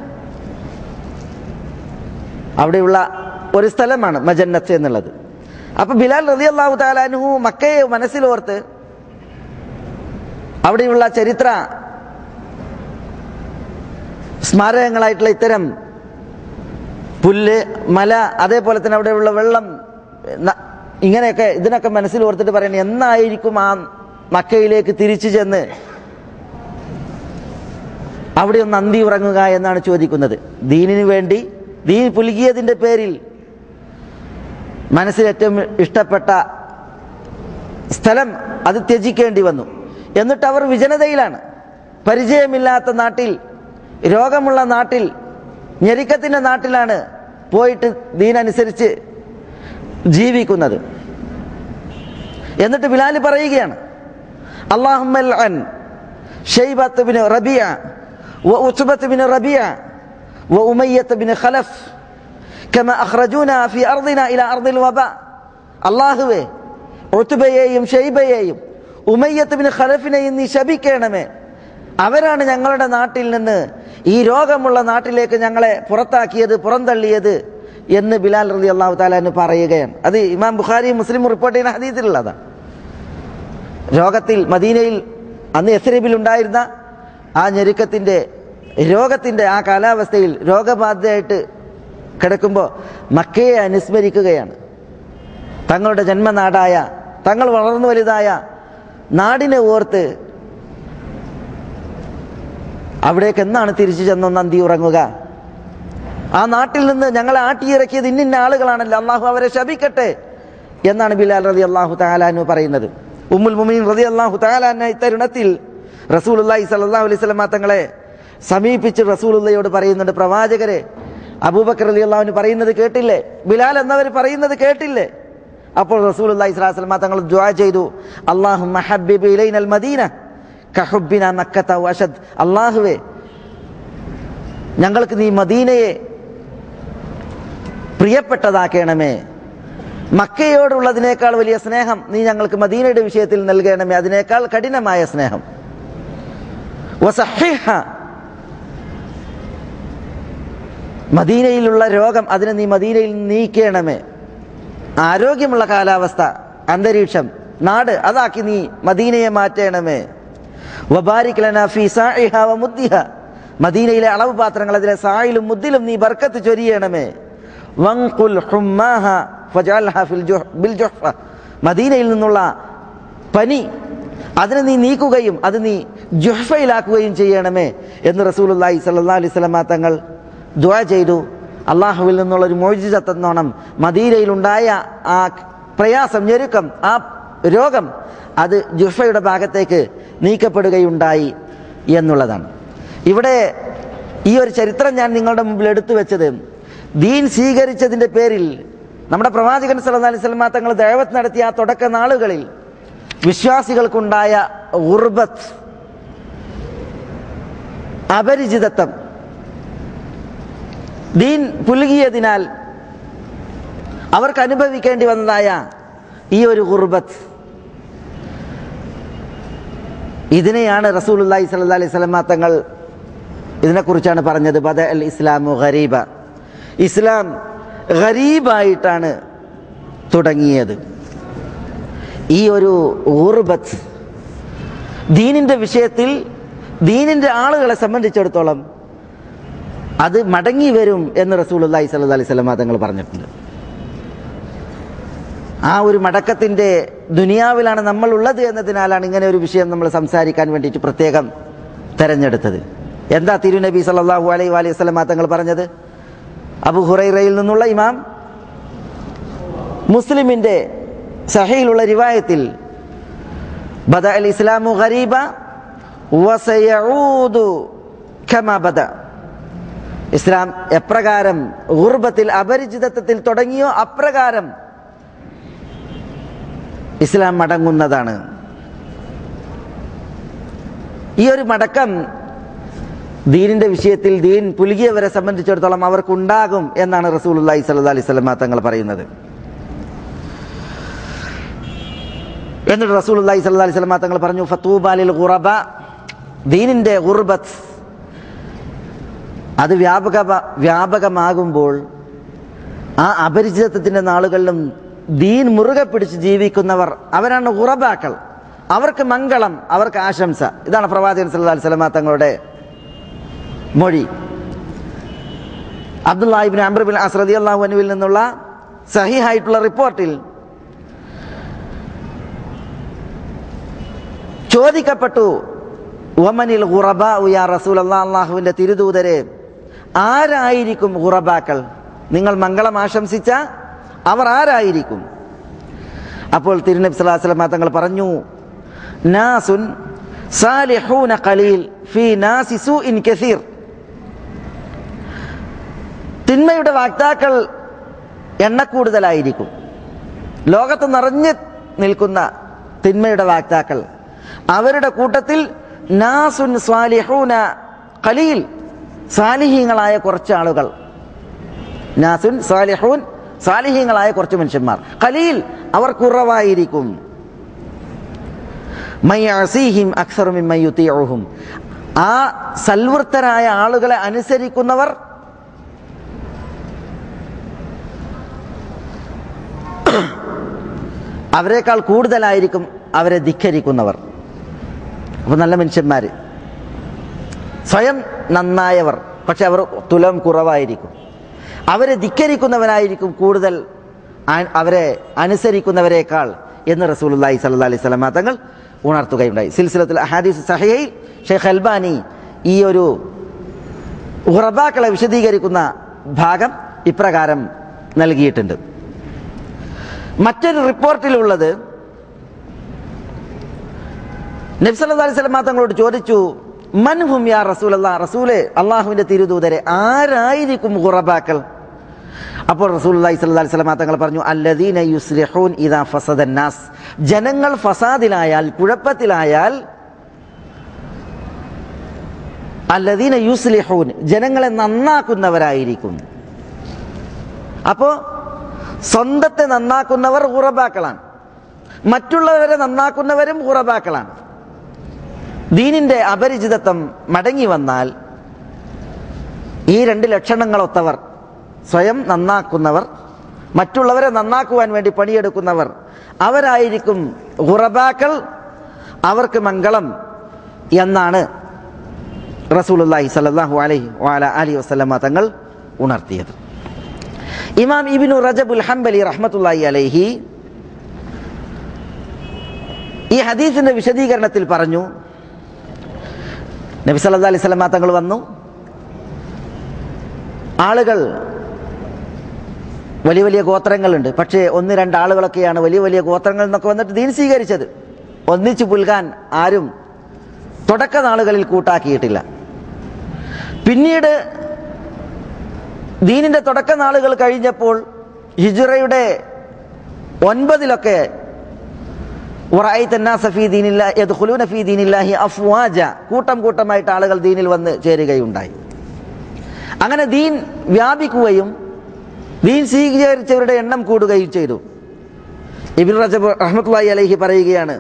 അവിടെയുള്ള ഒരു സ്ഥലമാണ് മജന്നത്ത് എന്നുള്ളത് അപ്പൊ ബിലാൽ റതി അള്ളാഹു താലാനുഹു മക്കയെ മനസ്സിലോർത്ത് അവിടെയുള്ള ചരിത്ര സ്മാരകങ്ങളായിട്ടുള്ള ഇത്തരം പുല്ല് മല അതേപോലെ തന്നെ അവിടെയുള്ള വെള്ളം ന- ഇങ്ങനെയൊക്കെ ഇതിനൊക്കെ മനസ്സിൽ ഓർത്തിട്ട് പറയണേ എന്നായിരിക്കും ആ മക്കയിലേക്ക് തിരിച്ചു ചെന്ന് അവിടെ ഒന്ന് അന്തി ഉറങ്ങുക എന്നാണ് ചോദിക്കുന്നത് ദീനിനു വേണ്ടി ദീൻ പുലുകിയതിൻ്റെ പേരിൽ മനസ്സിൽ ഏറ്റവും ഇഷ്ടപ്പെട്ട സ്ഥലം അത് ത്യജിക്കേണ്ടി വന്നു എന്നിട്ട് അവർ വിജനതയിലാണ് പരിചയമില്ലാത്ത നാട്ടിൽ രോഗമുള്ള നാട്ടിൽ ഞെരുക്കത്തിൻ്റെ നാട്ടിലാണ് പോയിട്ട് ദീനനുസരിച്ച് ജീവിക്കുന്നത് എന്നിട്ട് ബിലാൽ പറയുകയാണ് അള്ളാഹുമ്മൽ അൻ ഷെയ്ബത്ത് ബിൻ റബിയ വ ഉസ്ബത്ത് ബിൻ റബിയ വ ഉമയ്യത്ത് ബിൻ ഖലഫ് كما أخرجونا في أرضنا إلى أرض الوباء അള്ളാഹുവേ ഒത്തുബയെയും ഷെയ്ബയെയും ഉമയ്യത്ത് ബിൻ ഖലഫിനെയും നീ ശപിക്കണമേ അവരാണ് ഞങ്ങളുടെ നാട്ടിൽ നിന്ന് ഈ രോഗമുള്ള നാട്ടിലേക്ക് ഞങ്ങളെ പുറത്താക്കിയത് പുറന്തള്ളിയത് എന്ന് ബിലാൽ റതി അള്ളാഹു താലാന്ന് പറയുകയാണ് അത് ഇമാം ബുഖാരി മുസ്ലിം റിപ്പോർട്ട് ചെയ്യുന്ന ഹദീസിലുള്ളതാണ് രോഗത്തിൽ മദീനയിൽ അന്ന് എസ്രബിൽ ഉണ്ടായിരുന്ന ആ ഞെരുക്കത്തിൻ്റെ രോഗത്തിൻ്റെ ആ കാലാവസ്ഥയിൽ രോഗബാധയായിട്ട് കിടക്കുമ്പോൾ മക്കയെ അനുസ്മരിക്കുകയാണ് തങ്ങളുടെ ജന്മനാടായ തങ്ങൾ വളർന്നു വലുതായ നാടിനെ ഓർത്ത് അവിടേക്ക് എന്നാണ് തിരിച്ചു ചെന്നൊന്ന് അന്തി ഉറങ്ങുക ആ നാട്ടിൽ നിന്ന് ഞങ്ങളെ ആട്ടിയിറക്കിയത് ഇന്നിന്ന ആളുകളാണല്ലോ അള്ളാഹു അവരെ ശപിക്കട്ടെ എന്നാണ് ബിലാൽ റതി അള്ളാഹു താലാനു പറയുന്നത് ഉമ്മുൽ മുമീൻ റതി അള്ളാഹു താലാന ഇത്തരുണത്തിൽ റസൂലുല്ലാഹി സല്ലല്ലാഹു അലൈഹി വസല്ലമ തങ്ങളെ സമീപിച്ച് റസൂലുള്ളയോട് പറയുന്നുണ്ട് പ്രവാചകരെ അബൂബക്കർ റതി അള്ളാഹുവിന് പറയുന്നത് കേട്ടില്ലേ ബിലാൽ എന്നവർ പറയുന്നത് കേട്ടില്ലേ അപ്പോൾ റസൂൽ അള്ളാഹി സ്വലാസ്ലമ തങ്ങൾ ദ്വാ ചെയ്തു അള്ളാഹു മഹബിബ് ഇലൈനൽ മദീന കഹുബിന മക്കത്ത വഷദ് അള്ളാഹുവേ ഞങ്ങൾക്ക് നീ മദീനയെ പ്രിയപ്പെട്ടതാക്കണമേ മക്കയോടുള്ളതിനേക്കാൾ വലിയ സ്നേഹം നീ ഞങ്ങൾക്ക് മദീനയുടെ വിഷയത്തിൽ നൽകണമേ അതിനേക്കാൾ കഠിനമായ സ്നേഹം വസഹിഹ മദീനയിലുള്ള രോഗം അതിനെ നീ മദീനയിൽ നീക്കണമേ ആരോഗ്യമുള്ള കാലാവസ്ഥ അന്തരീക്ഷം നാട് അതാക്കി നീ മദീനയെ മാറ്റണമേ വബാരിക് ലനാ ഫീ സാഇഹ വമുദ്ദിഹ മദീനയിലെ അളവ് പാത്രങ്ങൾ അതിലെ സായിലും മുദ്ദിലും നീ ബർക്കത്ത് ചൊരിയണമേ വൻകുൽ ഹുമ്മാഹ ഫജഅൽഹ ഫിൽ ജുഹ് ബിൽ ജുഹ്ഫ മദീനയിൽ നിന്നുള്ള പനി അതിനെ നീ നീക്കുകയും അത് നീ ജുഹ്ഫയിലാക്കുകയും ചെയ്യണമേ എന്ന് റസൂലുള്ളാഹി സ്വല്ലല്ലാഹി അലൈഹി വസല്ലമ തങ്ങൾ ദുആ ചെയ്തു അള്ളാഹുവിൽ നിന്നുള്ള ഒരു മോചിതത്വന്നോണം മദീനയിലുണ്ടായ ആ പ്രയാസം ഞെരുക്കം ആ രോഗം അത് ജുഹ്ഫയുടെ ഭാഗത്തേക്ക് നീക്കപ്പെടുകയുണ്ടായി എന്നുള്ളതാണ് ഇവിടെ ഈ ഒരു ചരിത്രം ഞാൻ നിങ്ങളുടെ മുമ്പിൽ എടുത്തു വെച്ചത് ദീൻ സ്വീകരിച്ചതിൻ്റെ പേരിൽ നമ്മുടെ പ്രവാചകൻ സല്ലല്ലാഹു അലൈഹി വസല്ലമ തങ്ങൾ ദൈവത്ത് നടത്തിയ ആ തുടക്ക നാളുകളിൽ വിശ്വാസികൾക്കുണ്ടായ ഉർബത്ത് അപരിചിതത്വം ദീൻ പുലുകിയതിനാൽ അവർക്ക് അനുഭവിക്കേണ്ടി വന്നതായ ഈ ഒരു ഗുർബത്ത് ഇതിനെയാണ് റസൂലുല്ലാഹി സ്വല്ലല്ലാഹി അലൈഹി വസല്ലമ തങ്ങൾ ഇതിനെക്കുറിച്ചാണ് പറഞ്ഞത് ബദ അൽ ഇസ്ലാമു ഗരീബ ഇസ്ലാം ഗരീബായിട്ടാണ് തുടങ്ങിയത് ഈ ഒരു ഊർബത്ത് ദീനിൻ്റെ വിഷയത്തിൽ ദീനിൻ്റെ ആളുകളെ സംബന്ധിച്ചിടത്തോളം അത് മടങ്ങി വരും എന്ന് റസൂലുല്ലാഹി സ്വല്ലല്ലാഹി അലൈഹി വസല്ലമ തങ്ങൾ പറഞ്ഞിട്ടുണ്ട് ആ ഒരു മടക്കത്തിൻ്റെ ദുനിയാവിലാണ് നമ്മൾ ഉള്ളത് എന്നതിനാലാണ് ഇങ്ങനെ ഒരു വിഷയം നമ്മൾ സംസാരിക്കാൻ വേണ്ടിയിട്ട് പ്രത്യേകം തെരഞ്ഞെടുത്തത് എന്താ തിരുനബി സല്ലല്ലാഹു അലൈഹി വലൈഹി വസല്ലമ തങ്ങൾ പറഞ്ഞത് അബു ഹുറൈറയിൽ നിന്നുള്ള ഇമാം മുസ്ലിമിൻ്റെ സഹയിലുള്ള റിവായത്തിൽ ബദ അൽ ഇസ്ലാമു ഗരീബ വസയഊദു കമാ ബദ ഇസ്ലാം എപ്രകാരം ഗുർബത്തിൽ അപരിചിതത്വത്തിൽ തുടങ്ങിയോ അപ്രകാരം ഇസ്ലാം മടങ്ങുന്നതാണ് ഈ ഒരു മടക്കം ദീനിന്റെ വിഷയത്തിൽ ദീൻ പുലുകിയവരെ സംബന്ധിച്ചിടത്തോളം അവർക്കുണ്ടാകും എന്നാണ് റസൂലുള്ളാഹി സ്വല്ലല്ലാഹി അലൈഹി വസല്ലമ തങ്ങൾ പറയുന്നത് എന്നിട്ട് റസൂലുള്ളാഹി സ്വല്ലല്ലാഹി അലൈഹി വസല്ലമ തങ്ങൾ പറഞ്ഞു ഫത്തൂബാലിൽ ഖുറബ ദീനിന്റെ ഗുർബത്ത് അത് വ്യാപക വ്യാപകമാകുമ്പോൾ ആ അപരിചിതത്വത്തിന്റെ നാളുകളിലും ദീൻ മുറുകെ പിടിച്ച് ജീവിക്കുന്നവർ അവരാണ് ഉറബാക്കൾ അവർക്ക് മംഗളം അവർക്ക് ആശംസ ഇതാണ് പ്രവാചകൻ സല്ലല്ലാഹു അലൈഹി വസല്ലമ തങ്ങളുടെ മൊഴി അബ്ദുല്ലാഹിബിൻ അംബ്രബിൻ അസ്രദി അള്ളാഹു അനുവിൽ നിന്നുള്ള സഹിഹായിട്ടുള്ള റിപ്പോർട്ടിൽ ചോദിക്കപ്പെട്ടു ഒമനിൽ ഖുറബ യാ റസൂൽ അള്ളാഹുവിന്റെ തിരുദൂതരെ ആരായിരിക്കും ഖുറബാക്കൾ നിങ്ങൾ മംഗളം ആശംസിച്ച അവർ ആരായിരിക്കും അപ്പോൾ തിരുനബി സ്വല്ലല്ലാഹു അലൈഹി വസല്ലം തങ്ങൾ പറഞ്ഞു നാസുൻ സാലിഹൂന ഖലീൽ ഫീ നാസി സൂഇൻ കസീർ തിന്മയുടെ വാക്താക്കൾ എണ്ണക്കൂടുതലായിരിക്കും ലോകത്ത് നിറഞ്ഞു നിൽക്കുന്ന തിന്മയുടെ വാക്താക്കൾ അവരുടെ കൂട്ടത്തിൽ നാസുൻ സ്വാലിഹൂന ഖലീൽ സാലിഹീങ്ങളായ കുറച്ച് ആളുകൾ നാസുൻ സാലിഹൂൻ സാലിഹീങ്ങളായ കുറച്ച് മനുഷ്യന്മാർ ഖലീൽ അവർ കുറവായിരിക്കും മയ്യസീഹിം അക്സറുമിൻ മയ്യുത്തിയോഹും ആ സൽവൃത്തരായ ആളുകളെ അനുസരിക്കുന്നവർ അവരെക്കാൾ കൂടുതലായിരിക്കും അവരെ ധിക്കരിക്കുന്നവർ അപ്പോൾ നല്ല മനുഷ്യന്മാർ സ്വയം നന്നായവർ പക്ഷെ അവർ തുലം കുറവായിരിക്കും അവരെ ധിക്കരിക്കുന്നവനായിരിക്കും കൂടുതൽ ആ- അവരെ അനുസരിക്കുന്നവരെക്കാൾ എന്ന് റസൂലുള്ളാഹി സ്വല്ലല്ലാഹി അലൈഹി വസല്ലമ തങ്ങൾ ഉണർത്തുകയുണ്ടായി സിൽസിലത്തുൽ അഹാദീസ് സഹിഹയിൽ ഷെയ്ഖ് അൽബാനി ഈ ഒരു ഉറബാക്കളെ വിശദീകരിക്കുന്ന ഭാഗം ഇപ്രകാരം നൽകിയിട്ടുണ്ട് മറ്റൊരു റിപ്പോർട്ടിലുള്ളത് നബ്സല്ലാ അലൈഹി സ്വലമ തങ്ങളോട് ചോദിച്ചു മൻഹും യാ റസൂൽ അല്ലാ റസൂലെ അള്ളാഹുവിന്റെ തിരുദൂതരെ ആരായിരിക്കും ഖുറബാക്കൾ അപ്പോൾ റസൂലുള്ളാഹി സ്വല്ലല്ലാഹി അലൈഹി വസല്ലം തങ്ങൾ പറഞ്ഞു അല്ലദീന യുസ്ലിഹൂൻ ഇദാ ഫസദന്നാസ് ജനങ്ങൾ ഫസാദിലായാൽ കുഴപ്പത്തിലായാൽ അല്ലദീന യുസ്ലിഹൂൻ ജനങ്ങളെ നന്നാക്കുന്നവരായിരിക്കും അപ്പോൾ സ്വന്തത്തെ നന്നാക്കുന്നവർ ഉറബാക്കളാണ് മറ്റുള്ളവരെ നന്നാക്കുന്നവരും ഉറബാക്കളാണ് ദീനിന്റെ അപരിചിതത്വം മടങ്ങി വന്നാൽ ഈ രണ്ട് ലക്ഷണങ്ങളൊത്തവർ സ്വയം നന്നാക്കുന്നവർ മറ്റുള്ളവരെ നന്നാക്കുവാൻ വേണ്ടി പണിയെടുക്കുന്നവർ അവരായിരിക്കും ഉറബാക്കൾ അവർക്ക് മംഗളം എന്നാണ് റസൂലുള്ളാഹി സല്ലല്ലാഹു അലൈഹി വഅല അലി വസല്ലമ തങ്ങൾ ഉണർത്തിയത് ഇമാം ഇബ്നു റജബുൽ ഹംബലി റഹ്മത്തുള്ളാഹി അലൈഹി ഈ ഹദീസിന്റെ വിശദീകരണത്തിൽ പറഞ്ഞു നബി സല്ലല്ലാഹു അലൈഹി വസല്ലമ തങ്ങൾ വന്നു ആളുകൾ വലിയ വലിയ ഗോത്രങ്ങളുണ്ട് പക്ഷേ ഒന്ന് രണ്ട് ആളുകളൊക്കെയാണ് വലിയ വലിയ ഗോത്രങ്ങൾ എന്നൊക്കെ വന്നിട്ട് ദീൻ സ്വീകരിച്ചത് ഒന്നിച്ചു പുൽകാൻ ആരും തുടക്ക നാളുകളിൽ കൂട്ടാക്കിയിട്ടില്ല പിന്നീട് ദീനിന്റെ തുടക്ക നാളുകൾ കഴിഞ്ഞപ്പോൾ ഹിജുറയുടെ ഒൻപതിലൊക്കെ അഫ്വാജ കൂട്ടം കൂട്ടമായിട്ട് ആളുകൾ ദീനിൽ വന്ന് ചേരുകയുണ്ടായി അങ്ങനെ ദീൻ വ്യാപിക്കുകയും ദീൻ സ്വീകരിച്ചവരുടെ എണ്ണം കൂടുകയും ചെയ്തു ഇബിൻ റജബ് റഹ്മത്തുള്ളാഹി അലൈഹി പറയുകയാണ്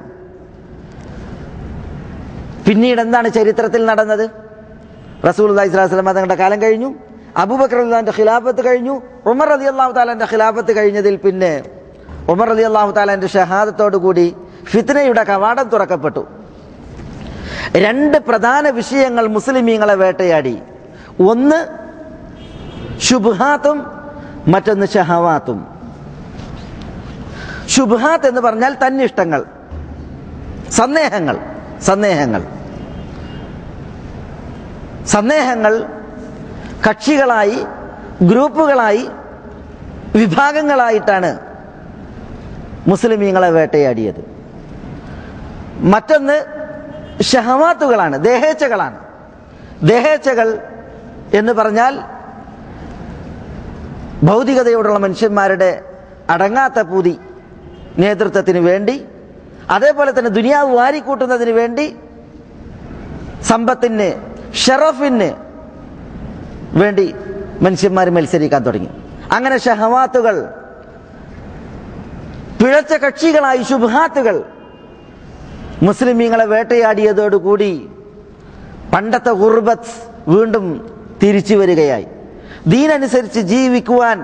പിന്നീട് എന്താണ് ചരിത്രത്തിൽ നടന്നത് റസൂൽ അള്ളാഹിസ്ലാം തങ്ങളുടെ കാലം കഴിഞ്ഞു അബൂബക്കർ അള്ളാഹിന്റെ ഖിലാഫത്ത് കഴിഞ്ഞു ഉമർ അലി അള്ളാഹു താലാന്റെ ഖിലാഫത്ത് കഴിഞ്ഞതിൽ പിന്നെ ഉമർ അലി അള്ളാഹു താലാന്റെ ഷഹാദത്തോടു കൂടി ഫിത്നയുടെ കവാടം തുറക്കപ്പെട്ടു രണ്ട് പ്രധാന വിഷയങ്ങൾ മുസ്ലിമീങ്ങളെ വേട്ടയാടി ഒന്ന് ശുഭഹാത്തും മറ്റൊന്ന് ഷഹവാത്തും ശുഭഹാത്ത് എന്ന് പറഞ്ഞാൽ തന്നിഷ്ടങ്ങൾ സന്ദേഹങ്ങൾ സന്ദേഹങ്ങൾ സന്ദേഹങ്ങൾ കക്ഷികളായി ഗ്രൂപ്പുകളായി വിഭാഗങ്ങളായിട്ടാണ് മുസ്ലിമീങ്ങളെ വേട്ടയാടിയത് മറ്റൊന്ന് ഷഹവാത്തുകളാണ് ദേഹേച്ഛകളാണ് ദേഹേച്ഛകൾ എന്ന് പറഞ്ഞാൽ ഭൗതികതയോടുള്ള മനുഷ്യന്മാരുടെ അടങ്ങാത്ത പൂതി നേതൃത്വത്തിന് വേണ്ടി അതേപോലെ തന്നെ ദുനിയാവ് വാരിക്കൂട്ടുന്നതിന് വേണ്ടി സമ്പത്തിന് ഷറഫിന് വേണ്ടി മനുഷ്യന്മാർ മത്സരിക്കാൻ തുടങ്ങി അങ്ങനെ ഷഹവാത്തുകൾ പിഴച്ച കക്ഷികളായി ശുഭാത്തുകൾ മുസ്ലിമീങ്ങളെ വേട്ടയാടിയതോടുകൂടി പണ്ടത്തെ ഉർബത്ത് വീണ്ടും തിരിച്ചു വരികയായി ദീനനുസരിച്ച് ജീവിക്കുവാൻ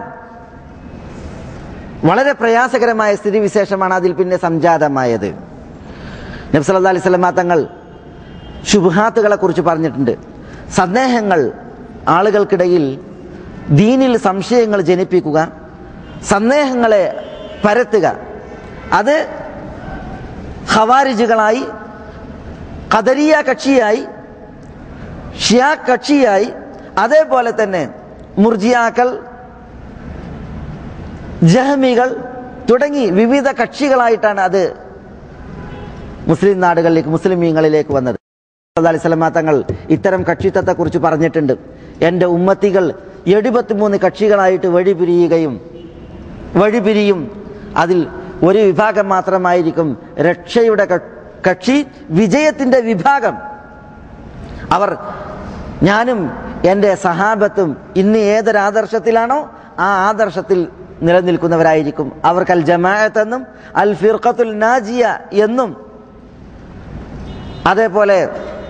വളരെ പ്രയാസകരമായ സ്ഥിതിവിശേഷമാണ് അതിൽ പിന്നെ സംജാതമായത് നബ്സല്ലാ അലൈഹി സ്വലമാ തങ്ങൾ ശുഭാത്തുകളെ കുറിച്ച് പറഞ്ഞിട്ടുണ്ട് സന്ദേഹങ്ങൾ ആളുകൾക്കിടയിൽ ദീനിൽ സംശയങ്ങൾ ജനിപ്പിക്കുക സന്ദേഹങ്ങളെ പരത്തുക അത് ഖവാരിജുകളായി ഖദരിയ കക്ഷിയായി ഷിയാ കക്ഷിയായി അതേപോലെ തന്നെ മുർജിയാക്കൾ ജഹമികൾ തുടങ്ങി വിവിധ കക്ഷികളായിട്ടാണ് അത് മുസ്ലിം നാടുകളിലേക്ക് മുസ്ലിമീങ്ങളിലേക്ക് വന്നത് അലിസ്ലമ തങ്ങൾ ഇത്തരം കക്ഷിത്വത്തെ കുറിച്ച് പറഞ്ഞിട്ടുണ്ട് എൻ്റെ ഉമ്മത്തികൾ എഴുപത്തിമൂന്ന് കക്ഷികളായിട്ട് വഴിപിരിയുകയും വഴിപിരിയും അതിൽ ഒരു വിഭാഗം മാത്രമായിരിക്കും രക്ഷയുടെ കക്ഷി വിജയത്തിൻ്റെ വിഭാഗം അവർ ഞാനും എൻ്റെ സഹാബത്തും ഇന്ന് ഏതൊരു ആദർശത്തിലാണോ ആ ആദർശത്തിൽ നിലനിൽക്കുന്നവരായിരിക്കും അവർക്ക് അൽ ജമാഅത്ത് എന്നും അൽ ഫിർഖത്തുൽ നാജിയ എന്നും അതേപോലെ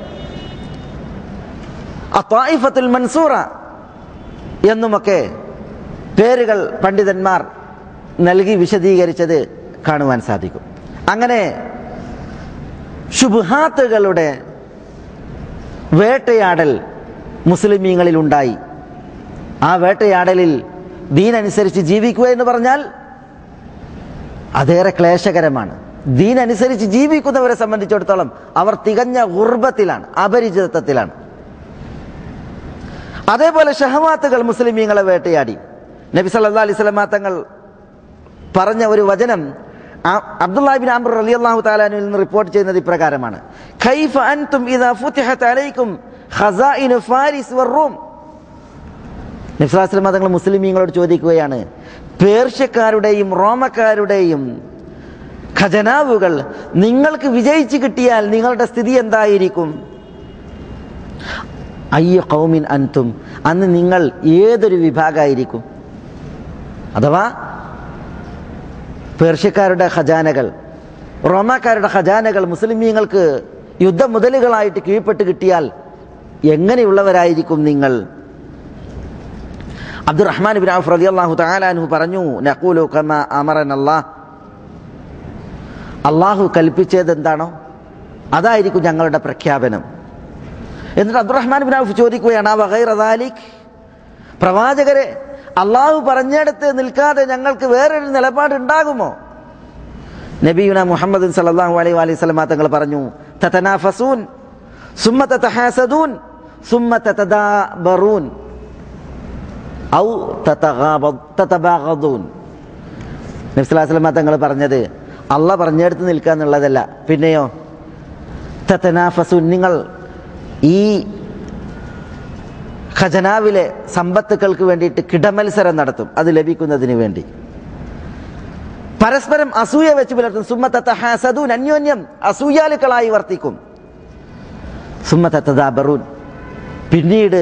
അത്തായിഫത്തുൽ മൻസൂറ എന്നുമൊക്കെ പേരുകൾ പണ്ഡിതന്മാർ നൽകി വിശദീകരിച്ചത് കാണുവാൻ സാധിക്കും അങ്ങനെ ശുഭഹാത്തുകളുടെ വേട്ടയാടൽ മുസ്ലിമീങ്ങളിൽ ഉണ്ടായി ആ വേട്ടയാടലിൽ ദീനനുസരിച്ച് ജീവിക്കുക എന്ന് പറഞ്ഞാൽ അതേറെ ക്ലേശകരമാണ് ദീനനുസരിച്ച് ജീവിക്കുന്നവരെ സംബന്ധിച്ചിടത്തോളം അവർ തികഞ്ഞ ഉർബത്തിലാണ് അപരിചിതത്വത്തിലാണ് അതേപോലെ ഷഹവാത്തുകൾ മുസ്ലിമീങ്ങളെ വേട്ടയാടി നബി സല്ലാ അലൈഹി സ്വലമാ തങ്ങൾ പറഞ്ഞ ഒരു വചനം അബ്ദുല്ലാഹിബിൻ ആംബർ അലി അള്ളാഹു താലാനിൽ നിന്ന് റിപ്പോർട്ട് ചെയ്യുന്നത് ഇപ്രകാരമാണ് ഖൈഫ അൻതും ഇദാ ഫുതിഹത് അലൈക്കും ഖസാഇനു ഫാരിസ് വറൂം നബ്സുലാസ്ലം തങ്ങൾ മുസ്ലിമീങ്ങളോട് ചോദിക്കുകയാണ് പേർഷ്യക്കാരുടെയും റോമക്കാരുടെയും ഖജനാവുകൾ നിങ്ങൾക്ക് വിജയിച്ചു കിട്ടിയാൽ നിങ്ങളുടെ സ്ഥിതി എന്തായിരിക്കും അയ്യ കൗമിൻ അൻതും അന്ന് നിങ്ങൾ ഏതൊരു വിഭാഗമായിരിക്കും അഥവാ പേർഷ്യക്കാരുടെ ഖജാനകൾ റോമാക്കാരുടെ ഖജാനകൾ മുസ്ലിമീങ്ങൾക്ക് യുദ്ധ മുതലുകളായിട്ട് കീഴ്പ്പെട്ട് കിട്ടിയാൽ എങ്ങനെയുള്ളവരായിരിക്കും നിങ്ങൾ അബ്ദുറഹ്മാൻ ബിൻ ഔഫ് റളിയല്ലാഹു തആലാൻഹു പറഞ്ഞു നഖൂലു കമാ അമറന അല്ലാഹ് അള്ളാഹു കൽപ്പിച്ചത് എന്താണോ അതായിരിക്കും ഞങ്ങളുടെ പ്രഖ്യാപനം എന്നിട്ട് അബ്ദുറഹ്മാൻ ബിൻ ഔഫ് ചോദിക്കുകയാണ് ആ വഗൈറ ദാലിക് പ്രവാചകരെ അള്ളാഹു പറഞ്ഞിടത്ത് നിൽക്കാതെ ഞങ്ങൾക്ക് വേറൊരു നിലപാട് ഉണ്ടാകുമോ നബിയുന മുഹമ്മദ് സല്ലല്ലാഹു അലൈഹി വലൈഹി സ്വലമ തങ്ങൾ പറഞ്ഞു തതനാഫസൂൻ സുമ്മ തതഹാസദൂൻ സുമ്മ തതദാബറൂൻ ഔ തതഗാബ- തതബാഗദൂൻ നബി സ്വല്ലല്ലാഹു അലൈഹി വസല്ലമ തങ്ങൾ പറഞ്ഞത് അള്ള പറഞ്ഞെടുത്ത് നിൽക്കുക എന്നുള്ളതല്ല പിന്നെയോ തതനാഫസൂൻ നിങ്ങൾ ഈ ഖജനാവിലെ സമ്പത്തുക്കൾക്ക് വേണ്ടിയിട്ട് കിടമത്സരം നടത്തും അത് ലഭിക്കുന്നതിന് വേണ്ടി പരസ്പരം അസൂയ വെച്ച് പുലർത്തും സുമ്മത്തഹാസദൂൻ അന്യോന്യം അസൂയാലുക്കളായി വർത്തിക്കും സുമ്മത്തതാബറൂൻ പിന്നീട്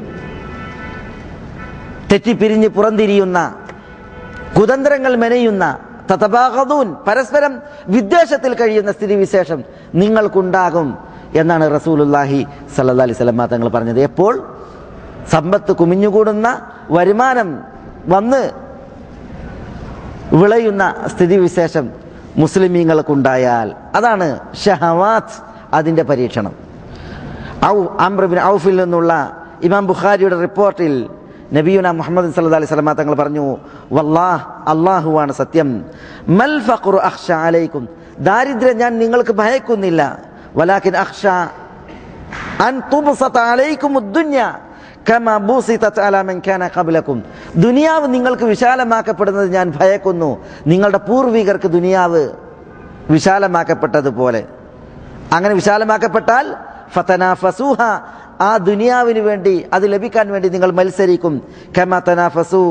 തെറ്റിപ്പിരിഞ്ഞ് പുറന്തിരിയുന്ന കുതന്ത്രങ്ങൾ മെനയുന്ന തതബാഹദൂൻ പരസ്പരം വിദ്വേഷത്തിൽ കഴിയുന്ന സ്ഥിതിവിശേഷം നിങ്ങൾക്കുണ്ടാകും എന്നാണ് റസൂലുല്ലാഹി സല്ലല്ലാഹി അലൈഹി വസല്ലം തങ്ങൾ പറഞ്ഞത് എപ്പോൾ സമ്പത്ത് കുമിഞ്ഞുകൂടുന്ന വരുമാനം വന്ന് വിളയുന്ന സ്ഥിതിവിശേഷം മുസ്ലിമീങ്ങൾക്കുണ്ടായാൽ അതാണ് ഷഹവാത്ത് അതിൻ്റെ പരീക്ഷണം ഔ അംബ്രബിൻ ഔഫിൽ നിന്നുള്ള ഇമാം ബുഖാരിയുടെ റിപ്പോർട്ടിൽ നബിയുന മുഹമ്മദ് സല്ലല്ലാഹു അലൈഹി വസല്ലം തങ്ങൾ പറഞ്ഞു വല്ലാഹ് അള്ളാഹുവാണ് സത്യം മൽ ഫഖ്റു അഖ്ഷ അലൈക്കും ദാരിദ്ര്യം ഞാൻ നിങ്ങൾക്ക് ഭയക്കുന്നില്ല വലാകിൻ അഖ്ഷ അൻ തുബ്സത അലൈക്കും ദുനിയ കമ ബൂസിതത് അലാ മൻ കാന ഖബ്ലക്കും ദുനിയാവ് നിങ്ങൾക്ക് വിശാലമാക്കപ്പെടുന്നത് ഞാൻ ഭയക്കുന്നു നിങ്ങളുടെ പൂർവികർക്ക് ദുനിയാവ് വിശാലമാക്കപ്പെട്ടതുപോലെ അങ്ങനെ വിശാലമാക്കപ്പെട്ടാൽ ഫതനാഫസൂഹ ആ ദുനിയാവിന് വേണ്ടി അത് ലഭിക്കാൻ വേണ്ടി നിങ്ങൾ മത്സരിക്കും കമ തനാഫസു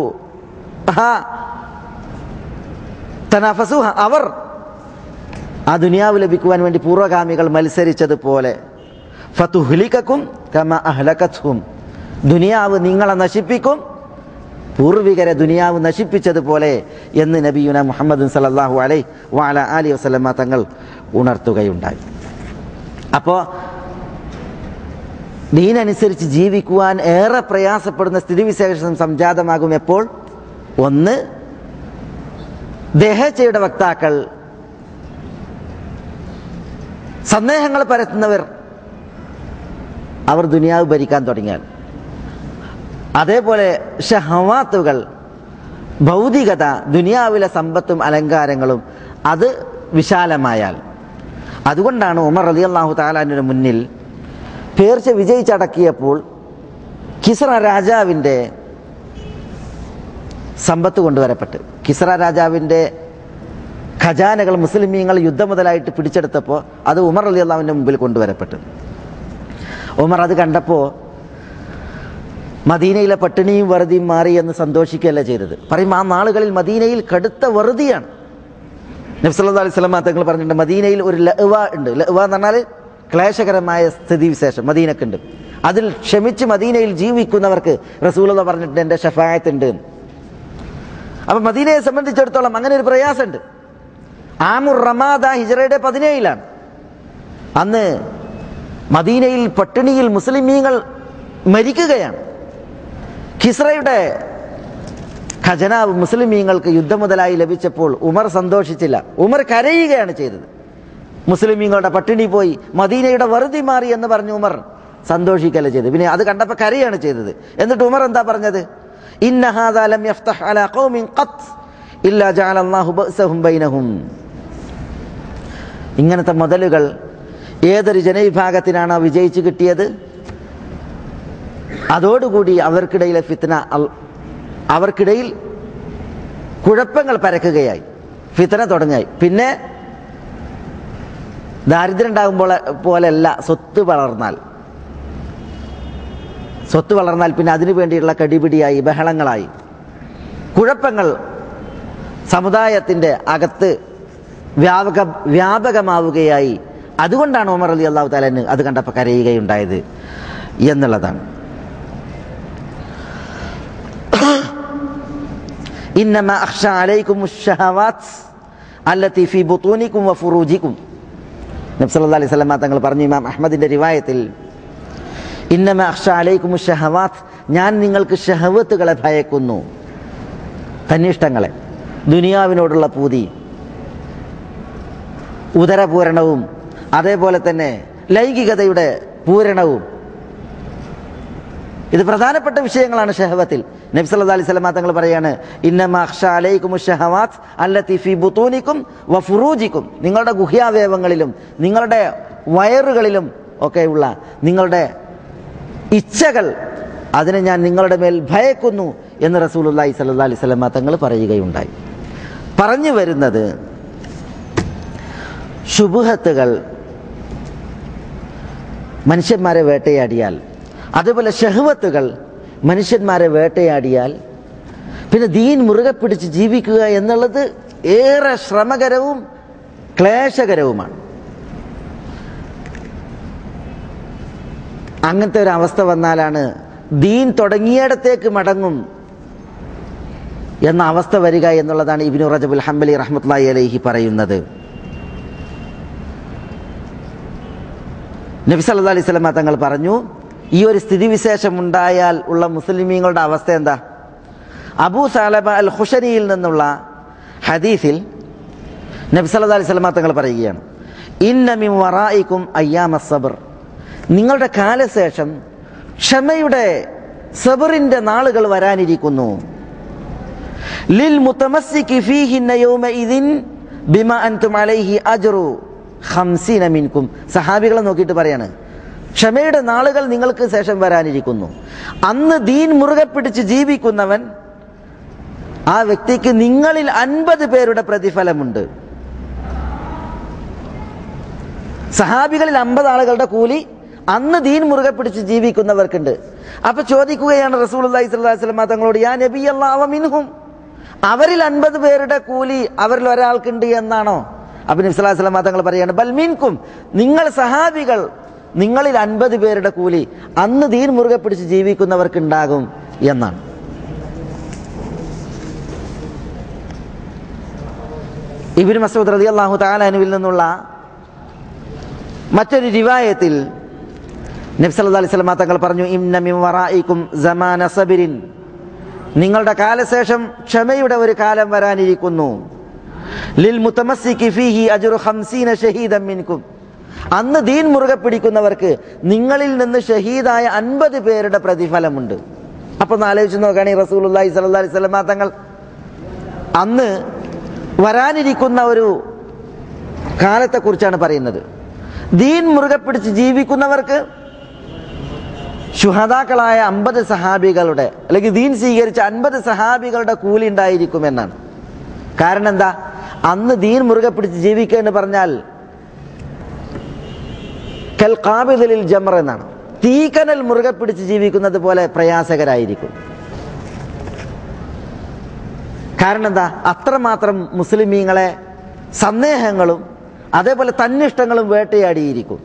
തനാഫസൂഹ അവർ ആ ദുനിയാവ് ലഭിക്കുവാൻ വേണ്ടി പൂർവ്വഗാമികൾ മത്സരിച്ചതുപോലെ ഫതുഹ്ലിക്കും കമ അഹ്ലകത്ഹും ദുനിയാവ് നിങ്ങളെ നശിപ്പിക്കും പൂർവികരെ ദുനിയാവ് നശിപ്പിച്ചതുപോലെ എന്ന് നബിയുന മുഹമ്മദ് സല്ലല്ലാഹു അലൈഹി വഅല അലി വസല്ലമ തങ്ങൾ ഉണർത്തുകയുണ്ടായി അപ്പോൾ ദീനനുസരിച്ച് ജീവിക്കുവാൻ ഏറെ പ്രയാസപ്പെടുന്ന സ്ഥിതിവിശേഷം സംജാതമാകും എപ്പോൾ ഒന്ന് ദേഹച്ചയുടെ വക്താക്കൾ സന്ദേഹങ്ങൾ പരത്തുന്നവർ അവർ ദുനിയാവ് ഭരിക്കാൻ തുടങ്ങിയാൽ അതേപോലെ ഷഹവാത്തുകൾ ഭൗതികത ദുനിയാവിലെ സമ്പത്തും അലങ്കാരങ്ങളും അത് വിശാലമായാൽ അതുകൊണ്ടാണ് ഉമർ അലി അള്ളാഹു താലാൻ്റെ മുന്നിൽ പേർച്ച വിജയിച്ചടക്കിയപ്പോൾ കിസ്ര രാജാവിൻ്റെ സമ്പത്ത് കൊണ്ടുവരപ്പെട്ട് കിസ്ര രാജാവിൻ്റെ ഖജാനകൾ മുസ്ലിമീങ്ങൾ യുദ്ധം മുതലായിട്ട് പിടിച്ചെടുത്തപ്പോൾ അത് ഉമർ അലി അള്ളാഹുവിൻ്റെ മുമ്പിൽ കൊണ്ടുവരപ്പെട്ടു ഉമർ അത് കണ്ടപ്പോൾ മദീനയിലെ പട്ടിണിയും വെറുതിയും മാറി എന്ന് സന്തോഷിക്കുകയല്ല ചെയ്തത് പറയും ആ നാളുകളിൽ മദീനയിൽ കടുത്ത വെറുതിയാണ് നബ്സല്ലാ അലൈഹി സ്വലം തങ്ങൾ പറഞ്ഞിട്ടുണ്ട് മദീനയിൽ ഒരു ലഹ്വ ഉണ്ട് ലഹ്വ എന്ന് പറഞ്ഞാൽ ക്ലേശകരമായ സ്ഥിതിവിശേഷം മദീനക്കുണ്ട് അതിൽ ക്ഷമിച്ച് മദീനയിൽ ജീവിക്കുന്നവർക്ക് റസൂലത പറഞ്ഞിട്ടുണ്ട് എൻ്റെ ഷഫായത്തുണ്ട് എന്ന്. അപ്പം മദീനയെ സംബന്ധിച്ചിടത്തോളം അങ്ങനെ ഒരു പ്രയാസമുണ്ട് ആമുർ റമാദ ഹിജറയുടെ പതിനേഴിലാണ് അന്ന് മദീനയിൽ പട്ടിണിയിൽ മുസ്ലിമീങ്ങൾ മരിക്കുകയാണ് ഖിസ്രയുടെ ഖജനാവ് മുസ്ലിമീങ്ങൾക്ക് യുദ്ധം മുതലായി ലഭിച്ചപ്പോൾ ഉമർ സന്തോഷിച്ചില്ല ഉമർ കരയുകയാണ് ചെയ്തത് മുസ്ലിമീങ്ങളുടെ പട്ടിണി പോയി മദീനയുടെ വെറുതി മാറി എന്ന് പറഞ്ഞു ഉമർ സന്തോഷിക്കല്ല ചെയ്തത് പിന്നെ അത് കണ്ടപ്പോൾ കരയാണ് ചെയ്തത് എന്നിട്ട് ഉമർ എന്താ പറഞ്ഞത് ഇന്ന ഹാദാ ലം യഫ്തഹ് അലാ ഖൗമിൻ ഖത്ത് ഇല്ലാ ജഅല അല്ലാഹു ബഅസഹും ബൈനഹും ഇങ്ങനത്തെ മുതലുകൾ ഏതൊരു ജനവിഭാഗത്തിനാണ് വിജയിച്ചു കിട്ടിയത് അതോടുകൂടി അവർക്കിടയിലെ ഫിത്ന അൽ- അവർക്കിടയിൽ കുഴപ്പങ്ങൾ പരക്കുകയായി ഫിത്തന തുടങ്ങായി പിന്നെ ദാരിദ്ര്യം ഉണ്ടാകുമ്പോൾ പോലെയല്ല സ്വത്ത് വളർന്നാൽ സ്വത്ത് വളർന്നാൽ പിന്നെ അതിനു വേണ്ടിയുള്ള കടിപിടിയായി ബഹളങ്ങളായി കുഴപ്പങ്ങൾ സമുദായത്തിൻ്റെ അകത്ത് വ്യാപക വ്യാപകമാവുകയായി അതുകൊണ്ടാണ് ഉമർ അലി അള്ളാഹു താലന് അത് കണ്ടപ്പോൾ കരയുകയുണ്ടായത് എന്നുള്ളതാണ് ഇന്നമ അഖ്ഷ അലൈക്കും ഷഹവാത്ത് അല്ലത്തി ഫി ബുത്തൂനിക്കും വ ഫുറൂജിക്കും നബി സല്ലല്ലാഹു അലൈഹി വസല്ലം തങ്ങൾ പറഞ്ഞു ഇമാം അഹ്മദിന്റെ റിവായത്തിൽ ഇന്നമ അഖ്ഷ അലൈക്കും ഷഹവാത്ത് ഞാൻ നിങ്ങൾക്ക് ഷഹവത്തുകളെ ഭയക്കുന്നു തന്നിഷ്ടങ്ങളെ ദുനിയാവിനോടുള്ള പൂതി ഉദരപൂരണവും അതേപോലെ തന്നെ ലൈംഗികതയുടെ പൂരണവും ഇത് പ്രധാനപ്പെട്ട വിഷയങ്ങളാണ് ഷഹവത്തിൽ നബി സല്ലല്ലാഹു അലൈഹി വസല്ലം തങ്ങൾ പറയാണ് ഇന്നമ അഖ്ഷ അലൈക്കും ഷഹവാത്ത് അല്ലത്തി ഫി ബുത്തൂനിക്കും വ ഫുറൂജിക്കും നിങ്ങളുടെ ഗുഹ്യാവയവങ്ങളിലും നിങ്ങളുടെ വയറുകളിലും ഒക്കെയുള്ള നിങ്ങളുടെ ഇച്ഛകൾ അതിനെ ഞാൻ നിങ്ങളുടെ മേൽ ഭയക്കുന്നു എന്ന് റസൂലുള്ളാഹി സ്വല്ലല്ലാഹി അലൈഹി വസല്ലം തങ്ങൾ പറയുകയുണ്ടായി പറഞ്ഞു വരുന്നത് ശുഭുഹത്തുകൾ മനുഷ്യന്മാരെ വേട്ടയാടിയാൽ അതുപോലെ ഷഹ്വത്തുകൾ മനുഷ്യന്മാരെ വേട്ടയാടിയാൽ പിന്നെ ദീൻ മുറുകെ പിടിച്ച് ജീവിക്കുക എന്നുള്ളത് ഏറെ ശ്രമകരവും ക്ലേശകരവുമാണ് അങ്ങനത്തെ ഒരു അവസ്ഥ വന്നാലാണ് ദീൻ തുടങ്ങിയിടത്തേക്ക് മടങ്ങും എന്ന അവസ്ഥ വരിക എന്നുള്ളതാണ് ഇബിനു റജബുൽ ഹംബലി റഹ്മത്തുള്ളാഹി അലൈഹി പറയുന്നത് നബി സല്ലല്ലാഹു അലൈഹി വസല്ലം തങ്ങൾ പറഞ്ഞു ഈ ഒരു സ്ഥിതിവിശേഷം ഉണ്ടായാൽ ഉള്ള മുസ്ലിമീങ്ങളുടെ അവസ്ഥ എന്താ അബൂ സാലബ അൽ ഖുഷനിയിൽ നിന്നുള്ള ഹദീസിൽ നബി സല്ലല്ലാഹു അലൈഹി വസല്ലം തങ്ങൾ പറയുകയാണ് ഇന്ന മിൻ വറായിക്കും അയ്യാമ സബർ നിങ്ങളുടെ കാലശേഷം ക്ഷമയുടെ സബറിന്റെ നാളുകൾ വരാനിരിക്കുന്നു ലിൽ മുത്തമസ്സികി ഫീഹിന്ന യൗമഇദിൻ ബിമ അൻതും അലൈഹി അജ്റു ഖംസീന മിൻകും സഹാബികളെ നോക്കിയിട്ട് പറയാണ് ക്ഷമയുടെ നാളുകൾ നിങ്ങൾക്ക് ശേഷം വരാനിരിക്കുന്നു അന്ന് ദീൻ മുറുകെ പിടിച്ച് ജീവിക്കുന്നവൻ ആ വ്യക്തിക്ക് നിങ്ങളിൽ അൻപത് പേരുടെ പ്രതിഫലമുണ്ട് സഹാബികളിൽ അമ്പത് ആളുകളുടെ കൂലി അന്ന് ദീൻ മുറുകെ പിടിച്ച് ജീവിക്കുന്നവർക്കുണ്ട് അപ്പൊ ചോദിക്കുകയാണ് റസൂൽ അള്ളഹി സ്വലാസ്ലമ തങ്ങളോട് യാ നബി അള്ളാഹ മിൻഹും അവരിൽ അൻപത് പേരുടെ കൂലി അവരിൽ ഒരാൾക്കുണ്ട് എന്നാണോ അപ്പൊ നബി സ്വലാഹു വസ്ലമ തങ്ങൾ പറയാണ് ബൽമീൻകും നിങ്ങൾ സഹാബികൾ നിങ്ങളിൽ അൻപത് പേരുടെ കൂലി അന്ന് ദീൻ മുറുകെ പിടിച്ച് ജീവിക്കുന്നവർക്കുണ്ടാകും എന്നാണ് ഇബിൻ മസൂദ് റതി അള്ളാഹു താലാനുവിൽ നിന്നുള്ള മറ്റൊരു റിവായത്തിൽ നബി സല്ലല്ലാഹു അലൈഹി വസല്ലം തങ്ങൾ പറഞ്ഞു ഇന്ന മിൻ വറായിക്കും സമാന സബിരിൻ നിങ്ങളുടെ കാലശേഷം ക്ഷമയുടെ ഒരു കാലം വരാനിരിക്കുന്നു ലിൽ മുത്തമസ്സികി ഫീഹി അജ്റു ഖംസീന ഷഹീദൻ മിൻകും അന്ന് ദീൻ മുറുകെ പിടിക്കുന്നവർക്ക് നിങ്ങളിൽ നിന്ന് ഷഹീദായ അൻപത് പേരുടെ പ്രതിഫലമുണ്ട് അപ്പൊ ഒന്ന് ആലോചിച്ച് നോക്കുകയാണെങ്കിൽ റസൂലുള്ളാഹി സ്വല്ലല്ലാഹു അലൈഹി വസല്ലം തങ്ങൾ അന്ന് വരാനിരിക്കുന്ന ഒരു കാലത്തെക്കുറിച്ചാണ് പറയുന്നത് ദീൻ മുറുകെ പിടിച്ച് ജീവിക്കുന്നവർക്ക് ശുഹതാക്കളായ അമ്പത് സഹാബികളുടെ അല്ലെങ്കിൽ ദീൻ സ്വീകരിച്ച അൻപത് സഹാബികളുടെ കൂലി ഉണ്ടായിരിക്കുമെന്നാണ് കാരണം എന്താ അന്ന് ദീൻ മുറുകെ പിടിച്ച് ജീവിക്കുക എന്ന് പറഞ്ഞാൽ കൽ കാബിദലിൽ ജമർ എന്നാണ് തീക്കനൽ മുറുകെ പിടിച്ച് ജീവിക്കുന്നത് പോലെ പ്രയാസകരായിരിക്കും കാരണം എന്താ അത്രമാത്രം മുസ്ലിമീങ്ങളെ സന്ദേഹങ്ങളും അതേപോലെ തന്നിഷ്ടങ്ങളും വേട്ടയാടിയിരിക്കും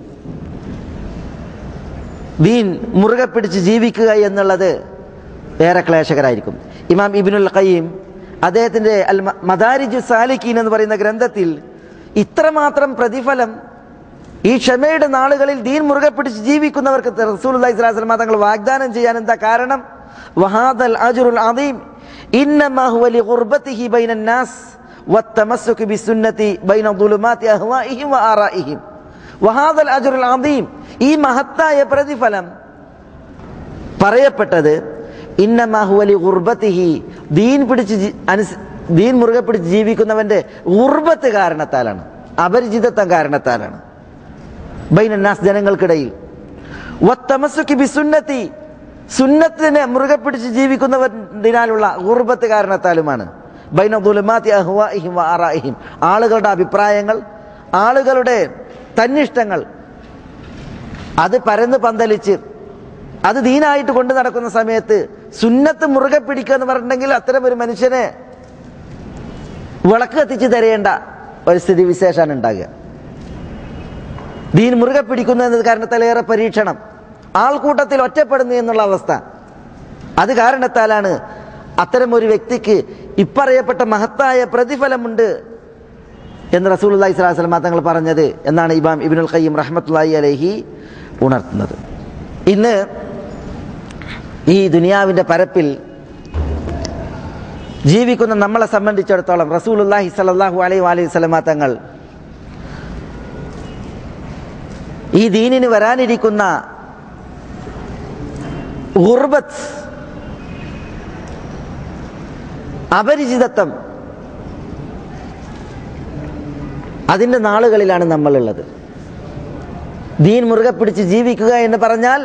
ദീൻ മുറുകെ പിടിച്ച് ജീവിക്കുക എന്നുള്ളത് ഏറെ ക്ലേശകരായിരിക്കും ഇമാം ഇബിനുൽ ഖയ്യീം അദ്ദേഹത്തിൻ്റെ അൽ മദാരിജു സാലിക്കീൻ എന്ന് പറയുന്ന ഗ്രന്ഥത്തിൽ ഇത്രമാത്രം പ്രതിഫലം ഈ ക്ഷമയുടെ നാളുകളിൽ ദീൻ മുറുകെ പിടിച്ച് ജീവിക്കുന്നവർക്ക് റസൂൽ അലൈഹി സ്വലാസ്ലമ തങ്ങൾ വാഗ്ദാനം ചെയ്യാൻ എന്താ കാരണം വഹാദൽ അജുറുൽ അദീം ഇന്നമാ ഹുവ ലിഗുർബതിഹി ബൈനൻ നാസ് വത്തമസ്സുകി ബിസുന്നതി ബൈന ദുലുമാതി അഹ്വാഇഹിം വആറാഇഹിം വഹാദൽ അജുറുൽ അദീം ഈ മഹത്തായ പ്രതിഫലം പറയപ്പെട്ടത് ഇന്നമാ ഹുവ ലിഗുർബതിഹി ദീൻ പിടിച്ച് ജി- അനുസ് ദീൻ മുറുകെ പിടിച്ച് ജീവിക്കുന്നവന്റെ ഉർബത്ത് കാരണത്താലാണ് അപരിചിതത്വം കാരണത്താലാണ് ബൈനന്നാസ് ജനങ്ങൾക്കിടയിൽ വത്തമസുക്കി ബിസുന്നത്തി സുന്നത്തിനെ മുറുകെ പിടിച്ച് ജീവിക്കുന്നതിനാലുള്ള ഉർബത്ത് കാരണത്താലുമാണ് ബൈന ദുലുമാത്തി അഹ്വാഇഹിം വആറാഇഹിം ആളുകളുടെ അഭിപ്രായങ്ങൾ ആളുകളുടെ തന്നിഷ്ടങ്ങൾ അത് പരന്ന് പന്തലിച്ച് അത് ദീനായിട്ട് കൊണ്ടു നടക്കുന്ന സമയത്ത് സുന്നത്ത് മുറുകെ പിടിക്കുക എന്ന് പറഞ്ഞിട്ടുണ്ടെങ്കിൽ അത്തരം ഒരു മനുഷ്യനെ വിളക്ക് കത്തിച്ച് തരേണ്ട ഒരു സ്ഥിതി വിശേഷമാണ് ഉണ്ടാകുക ദീൻ മുറുകെ പിടിക്കുന്നു എന്നത് കാരണത്താലേറെ പരീക്ഷണം ആൾക്കൂട്ടത്തിൽ ഒറ്റപ്പെടുന്നു എന്നുള്ള അവസ്ഥ അത് കാരണത്താലാണ് അത്തരം ഒരു വ്യക്തിക്ക് ഇപ്പറയപ്പെട്ട മഹത്തായ പ്രതിഫലമുണ്ട് എന്ന് റസൂൽ അള്ളഹി സ്വലാസ്ലമ തങ്ങൾ പറഞ്ഞത് എന്നാണ് ഇമാം ഇബിനുൽ ഖയ്യം റഹ്മത്തുല്ലാഹി അലഹി ഉണർത്തുന്നത് ഇന്ന് ഈ ദുനിയാവിൻ്റെ പരപ്പിൽ ജീവിക്കുന്ന നമ്മളെ സംബന്ധിച്ചിടത്തോളം റസൂൽ അള്ളാഹി സലാഹു അലൈഹി അലൈഹി സ്വലമ തങ്ങൾ ഈ ദീനിന് വരാനിരിക്കുന്ന ഉർബത്ത് അപരിചിതത്വം അതിൻ്റെ നാളുകളിലാണ് നമ്മളുള്ളത് ദീൻ മുറുകെ പിടിച്ച് ജീവിക്കുക എന്ന് പറഞ്ഞാൽ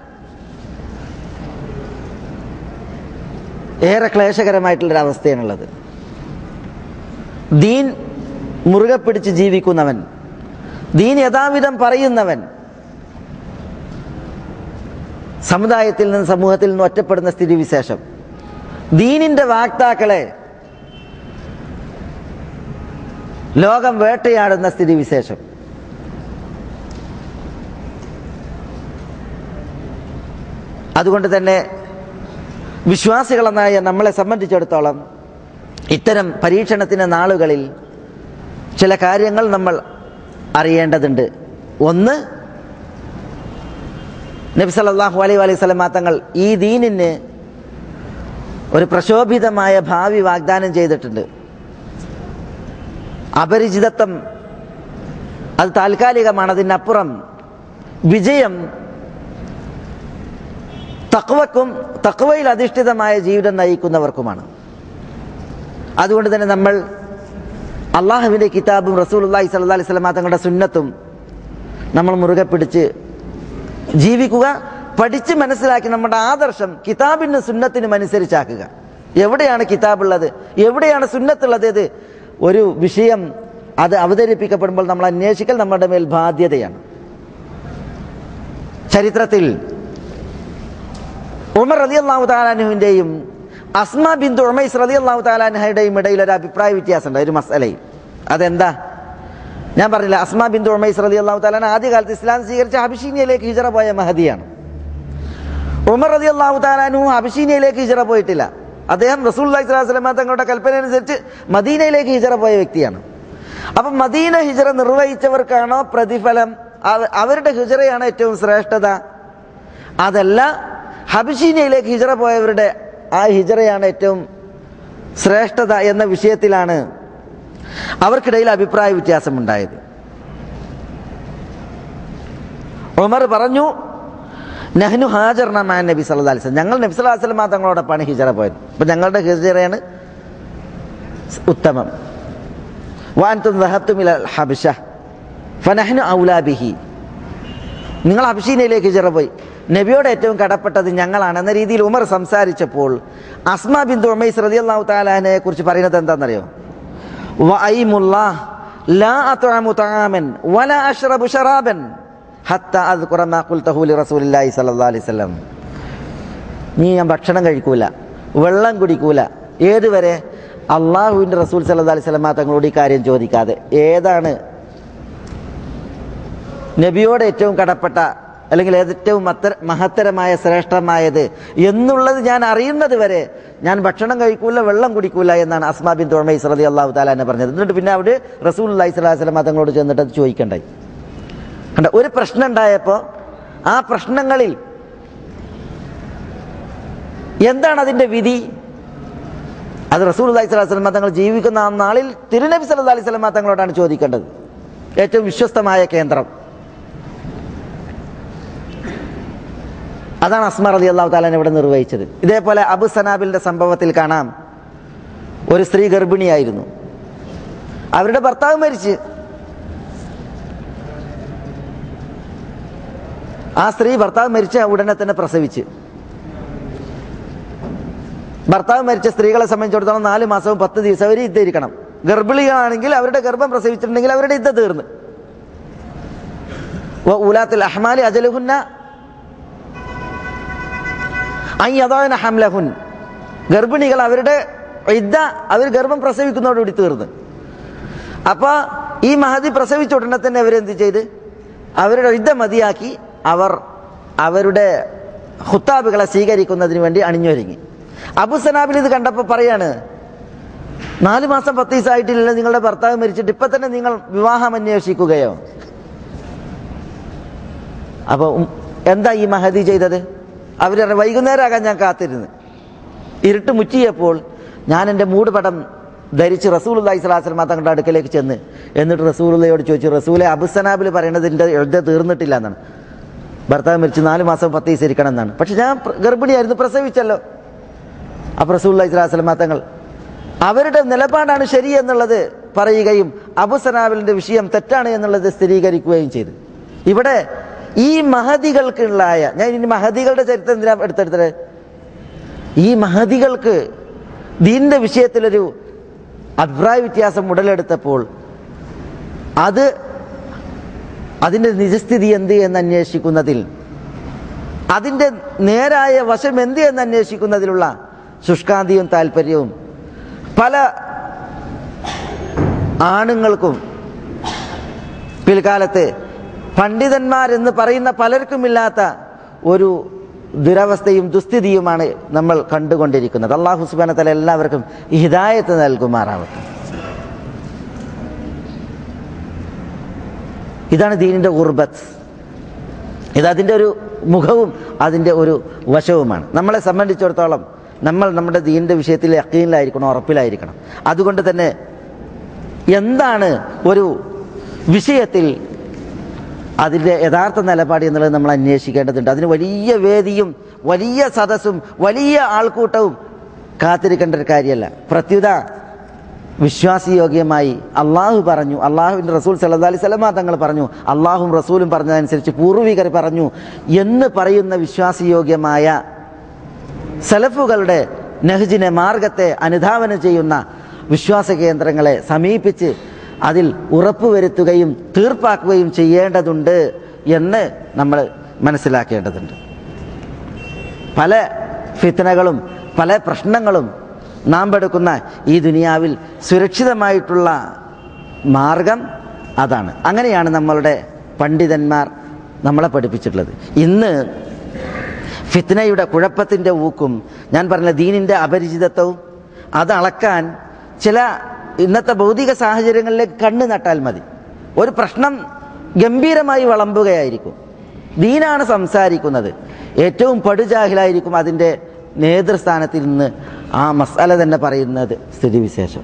ഏറെ ക്ലേശകരമായിട്ടുള്ളൊരവസ്ഥയാണുള്ളത് ദീൻ മുറുകെ പിടിച്ച് ജീവിക്കുന്നവൻ ദീൻ യഥാവിധം പറയുന്നവൻ സമുദായത്തിൽ നിന്ന് സമൂഹത്തിൽ നിന്ന് ഒറ്റപ്പെടുന്ന സ്ഥിതിവിശേഷം ദീനിന്റെ വാക്താക്കളെ ലോകം വേട്ടയാടുന്ന സ്ഥിതിവിശേഷം അതുകൊണ്ട് തന്നെ വിശ്വാസികളെന്നായ നമ്മളെ സംബന്ധിച്ചിടത്തോളം ഇത്തരം പരീക്ഷണത്തിൻ്റെ നാളുകളിൽ ചില കാര്യങ്ങൾ നമ്മൾ അറിയേണ്ടതുണ്ട് ഒന്ന് നബി സല്ലല്ലാഹു അലൈഹി അലൈഹി സ്വലമാ തങ്ങൾ ഈ ദീനിന് ഒരു പ്രശോഭിതമായ ഭാവി വാഗ്ദാനം ചെയ്തിട്ടുണ്ട് അപരിചിതത്വം അത് താൽക്കാലികമാണ് അതിനപ്പുറം വിജയം തക്വക്കും തക്വയിൽ അധിഷ്ഠിതമായ ജീവിതം നയിക്കുന്നവർക്കുമാണ് അതുകൊണ്ട് തന്നെ നമ്മൾ അള്ളാഹുവിൻ്റെ കിതാബും റസൂൽ അള്ളാഹി സല്ലാ അലൈഹി സ്വലമാ തങ്ങളുടെ സുന്നത്തും നമ്മൾ മുറുകെ പിടിച്ച് ജീവിക്കുക പഠിച്ച് മനസ്സിലാക്കി നമ്മുടെ ആദർശം കിതാബിനും സുന്നത്തിനും അനുസരിച്ചാക്കുക എവിടെയാണ് കിതാബുള്ളത് എവിടെയാണ് സുന്നത്തുള്ളത് ഇത് ഒരു വിഷയം അത് അവതരിപ്പിക്കപ്പെടുമ്പോൾ നമ്മൾ അന്വേഷിക്കൽ നമ്മുടെ മേൽ ബാധ്യതയാണ് ചരിത്രത്തിൽ ഉമർ റതി അള്ളാഹു താലാനുവിൻ്റെയും അസ്മ ബിന്ദു ഉമൈസ് റതി അള്ളാഹു താലാൻഹയുടെയും ഇടയിൽ ഒരു അഭിപ്രായ വ്യത്യാസമുണ്ട് ഒരു മസലയിൽ അതെന്താ ഞാൻ പറഞ്ഞില്ല അസ്മ ബിന്ദു ഉമൈസ് റതി അള്ളാഹു താലാൻ ആദ്യകാലത്ത് ഇസ്ലാം സ്വീകരിച്ച ഹബിഷീനിയയിലേക്ക് ഹിജറ പോയ മഹദിയാണ് ഉമർ റതി അള്ളാഹു താലാനു ഹബിഷീനിയയിലേക്ക് ഹിജറ പോയിട്ടില്ല അദ്ദേഹം റസൂൽ സ്വലാസ്ലമ തങ്ങളുടെ കൽപ്പന അനുസരിച്ച് മദീനയിലേക്ക് ഹിജറ പോയ വ്യക്തിയാണ് അപ്പം മദീന ഹിജറ നിർവഹിച്ചവർക്കാണോ പ്രതിഫലം അവ- അവരുടെ ഹിജറയാണ് ഏറ്റവും ശ്രേഷ്ഠത അതല്ല ഹബിഷീനയിലേക്ക് ഹിജറ പോയവരുടെ ആ ഹിജറയാണ് ഏറ്റവും ശ്രേഷ്ഠത എന്ന വിഷയത്തിലാണ് അവർക്കിടയിൽ അഭിപ്രായ വ്യത്യാസമുണ്ടായത് ഉമർ പറഞ്ഞു നെഹ്നു ഹാജർ മാൻ നബി സല്ലല്ലാഹു അലൈഹി വസല്ലം ഞങ്ങൾ നബി സല്ലല്ലാഹു അലൈഹി വസല്ലം തങ്ങളോടൊപ്പമാണ് ഹിജറ പോയത് അപ്പം ഞങ്ങളുടെ ഹിജറയാണ് ഉത്തമം വാൻതും ദഹബ്തും ഇലൽ ഹബശ ഫനഹ്നു ഔലാ ബിഹി നിങ്ങൾ അബ്ഷീനയിലേക്ക് ഹിജറ പോയി നബിയോട് ഏറ്റവും കടപ്പെട്ടത് ഞങ്ങളാണ് എന്ന രീതിയിൽ ഉമർ സംസാരിച്ചപ്പോൾ അസ്മ ബിന്ദു ഉമൈസ് റളിയല്ലാഹു തആലാനെ കുറിച്ച് പറയുന്നത് എന്താണെന്നറിയോ വഅയ്മുല്ലാഹ് ലാ അത്അമു തആമൻ വലാ അശ്റബു ശറാബൻ ഹത്ത അദ്കുറ മാ ഖുൽതഹു ലിറസൂലില്ലാഹി സ്വല്ലല്ലാഹു അലൈഹി വസല്ലം നീ ഞാൻ ഭക്ഷണം കഴിക്കൂല വെള്ളം കുടിക്കൂല ഏതുവരെ അള്ളാഹുവിൻ്റെ റസൂൽ സല്ലല്ലാഹു അലൈഹി വസല്ലം തങ്ങളോട് ഈ കാര്യം ചോദിക്കാതെ ഏതാണ് നബിയോട് ഏറ്റവും കടപ്പെട്ട അല്ലെങ്കിൽ ഏറ്റവും മത്ത മഹത്തരമായ ശ്രേഷ്ഠമായത് എന്നുള്ളത് ഞാൻ അറിയുന്നത് വരെ ഞാൻ ഭക്ഷണം കഴിക്കൂല വെള്ളം കുടിക്കൂല എന്നാണ് അസ്മാ ബിൻ തുഴമൈസ് റതി അള്ളാഹു താലാനെ പറഞ്ഞത് എന്നിട്ട് പിന്നെ അവിടെ റസൂൽ അള്ളഹി സ്വലാഹു വസ്ലം തങ്ങളോട് ചെന്നിട്ട് അത് ചോദിക്കണ്ടായി കണ്ട ഒരു പ്രശ്നം ഉണ്ടായപ്പോൾ ആ പ്രശ്നങ്ങളിൽ എന്താണ് അതിൻ്റെ വിധി അത് റസൂൽ അള്ളഹി സ്വലാഹു വസ്ലം തങ്ങൾ ജീവിക്കുന്ന ആ നാളിൽ തിരുനബി സല്ലല്ലാഹു അലൈഹി വസല്ലം തങ്ങളോടാണ് ചോദിക്കേണ്ടത് ഏറ്റവും വിശ്വസ്തമായ കേന്ദ്രം അതാണ് അസ്മർ അലി അള്ളാഹു താലാൻ ഇവിടെ നിർവഹിച്ചത് ഇതേപോലെ അബു സനാബിലിന്റെ സംഭവത്തിൽ കാണാം ഒരു സ്ത്രീ ഗർഭിണിയായിരുന്നു അവരുടെ ഭർത്താവ് മരിച്ച് ആ സ്ത്രീ ഭർത്താവ് മരിച്ച ഉടനെ തന്നെ പ്രസവിച്ച് ഭർത്താവ് മരിച്ച സ്ത്രീകളെ സംബന്ധിച്ചിടത്തോളം നാല് മാസവും പത്ത് ദിവസം അവർ ഇരിക്കണം ഗർഭിണികളാണെങ്കിൽ അവരുടെ ഗർഭം പ്രസവിച്ചിട്ടുണ്ടെങ്കിൽ അവരുടെ ഇദ്ദ തീർന്ന് ഊലാത്തിൽ അഹ്മാലി അജലുഹുന്ന അയ്യതാന ഹംലഹുൻ ഗർഭിണികൾ അവരുടെ ഇദ്ദ അവർ ഗർഭം പ്രസവിക്കുന്നതോടുകൂടി തീർന്ന് അപ്പൊ ഈ മഹതി പ്രസവിച്ച ഉടനെ തന്നെ അവരെന്ത് ചെയ്ത് അവരുടെ യുദ്ധ മതിയാക്കി അവർ അവരുടെ ഹുത്താബുകളെ സ്വീകരിക്കുന്നതിന് വേണ്ടി അണിഞ്ഞൊരുങ്ങി അബു സനാബിൽ ഇത് കണ്ടപ്പോൾ പറയാണ് നാല് മാസം പത്ത് ദിവസമായിട്ടില്ല നിങ്ങളുടെ ഭർത്താവ് മരിച്ചിട്ട് ഇപ്പൊ തന്നെ നിങ്ങൾ വിവാഹം അന്വേഷിക്കുകയോ അപ്പൊ ഉം, എന്താ ഈ മഹതി ചെയ്തത് അവർ വൈകുന്നേരമാകാൻ ഞാൻ കാത്തിരുന്ന് ഇരുട്ട് മുറ്റിയപ്പോൾ ഞാൻ എൻ്റെ മൂടുപടം ധരിച്ച് റസൂൽ അള്ളഹി സ്വലാസ്ലമ തങ്ങളുടെ അടുക്കലേക്ക് ചെന്ന് എന്നിട്ട് റസൂലുള്ളയോട് ചോദിച്ചു റസൂലെ അബുസനാബിൽ പറയണത് എൻ്റെ എഴുത തീർന്നിട്ടില്ല എന്നാണ് ഭർത്താവ് മരിച്ച് നാല് മാസം പത്ത് ദിവസം ഇരിക്കണം എന്നാണ് പക്ഷെ ഞാൻ പ്ര- ഗർഭിണിയായിരുന്നു പ്രസവിച്ചല്ലോ അപ്പോൾ റസൂൽ അള്ളഹി സ്വലാസ്ലമ തങ്ങൾ അവരുടെ നിലപാടാണ് ശരി എന്നുള്ളത് പറയുകയും അബുസനാബിലിൻ്റെ വിഷയം തെറ്റാണ് എന്നുള്ളത് സ്ഥിരീകരിക്കുകയും ചെയ്തു ഇവിടെ ഈ മഹതികൾക്കുള്ളായ ഞാൻ ഇനി മഹതികളുടെ ചരിത്രം എന്തിനാ എടുത്തെടുത്തത് ഈ മഹതികൾക്ക് ദീനിന്റെ വിഷയത്തിലൊരു അഭിപ്രായ വ്യത്യാസം ഉടലെടുത്തപ്പോൾ അത് അതിൻ്റെ നിജസ്ഥിതി എന്ത് എന്ന് അന്വേഷിക്കുന്നതിൽ അതിൻ്റെ നേരായ വശം എന്ത് എന്ന് അന്വേഷിക്കുന്നതിലുള്ള ശുഷ്കാന്തിയും താല്പര്യവും പല ആണുങ്ങൾക്കും പിൽക്കാലത്ത് പണ്ഡിതന്മാരെന്ന് പറയുന്ന പലർക്കുമില്ലാത്ത ഒരു ദുരവസ്ഥയും ദുസ്ഥിതിയുമാണ് നമ്മൾ കണ്ടുകൊണ്ടിരിക്കുന്നത് അള്ളാഹു സുബാന തല എല്ലാവർക്കും ഹിദായത്ത് നൽകുമാറാവട്ടെ ഇതാണ് ദീനിന്റെ ഉർബത്ത് ഇത് അതിൻ്റെ ഒരു മുഖവും അതിൻ്റെ ഒരു വശവുമാണ് നമ്മളെ സംബന്ധിച്ചിടത്തോളം നമ്മൾ നമ്മുടെ ദീനിന്റെ വിഷയത്തിൽ യക്കീനിലായിരിക്കണം ഉറപ്പിലായിരിക്കണം അതുകൊണ്ട് തന്നെ എന്താണ് ഒരു വിഷയത്തിൽ അതിൻ്റെ യഥാർത്ഥ നിലപാട് എന്നുള്ളത് നമ്മൾ അന്വേഷിക്കേണ്ടതുണ്ട് അതിന് വലിയ വേദിയും വലിയ സദസ്സും വലിയ ആൾക്കൂട്ടവും കാത്തിരിക്കേണ്ട ഒരു കാര്യമല്ല പ്രത്യുത വിശ്വാസയോഗ്യമായി അള്ളാഹു പറഞ്ഞു അള്ളാഹുവിൻ്റെ റസൂൽ സല്ലാ അലൈഹി സ്വലമ തങ്ങൾ പറഞ്ഞു അള്ളാഹും റസൂലും പറഞ്ഞതനുസരിച്ച് പൂർവികർ പറഞ്ഞു എന്ന് പറയുന്ന വിശ്വാസയോഗ്യമായ സലഫുകളുടെ നെഹ്ജിനെ മാർഗത്തെ അനുധാവനം ചെയ്യുന്ന വിശ്വാസ കേന്ദ്രങ്ങളെ സമീപിച്ച് അതിൽ ഉറപ്പുവരുത്തുകയും തീർപ്പാക്കുകയും ചെയ്യേണ്ടതുണ്ട് എന്ന് നമ്മൾ മനസ്സിലാക്കേണ്ടതുണ്ട് പല ഫിത്തനകളും പല പ്രശ്നങ്ങളും നാം പെടുക്കുന്ന ഈ ദുനിയാവിൽ സുരക്ഷിതമായിട്ടുള്ള മാർഗം അതാണ് അങ്ങനെയാണ് നമ്മളുടെ പണ്ഡിതന്മാർ നമ്മളെ പഠിപ്പിച്ചിട്ടുള്ളത് ഇന്ന് ഫിത്നയുടെ കുഴപ്പത്തിൻ്റെ ഊക്കും ഞാൻ പറഞ്ഞ ദീനിൻ്റെ അപരിചിതത്വവും അത് അളക്കാൻ ചില ഇന്നത്തെ ഭൗതിക സാഹചര്യങ്ങളിലേക്ക് കണ്ണ് നട്ടാൽ മതി ഒരു പ്രശ്നം ഗംഭീരമായി വളമ്പുകയായിരിക്കും ദീനാണ് സംസാരിക്കുന്നത് ഏറ്റവും പടുജാഹിലായിരിക്കും അതിൻ്റെ നേതൃസ്ഥാനത്തിൽ നിന്ന് ആ മസാല തന്നെ പറയുന്നത് സ്ഥിതിവിശേഷം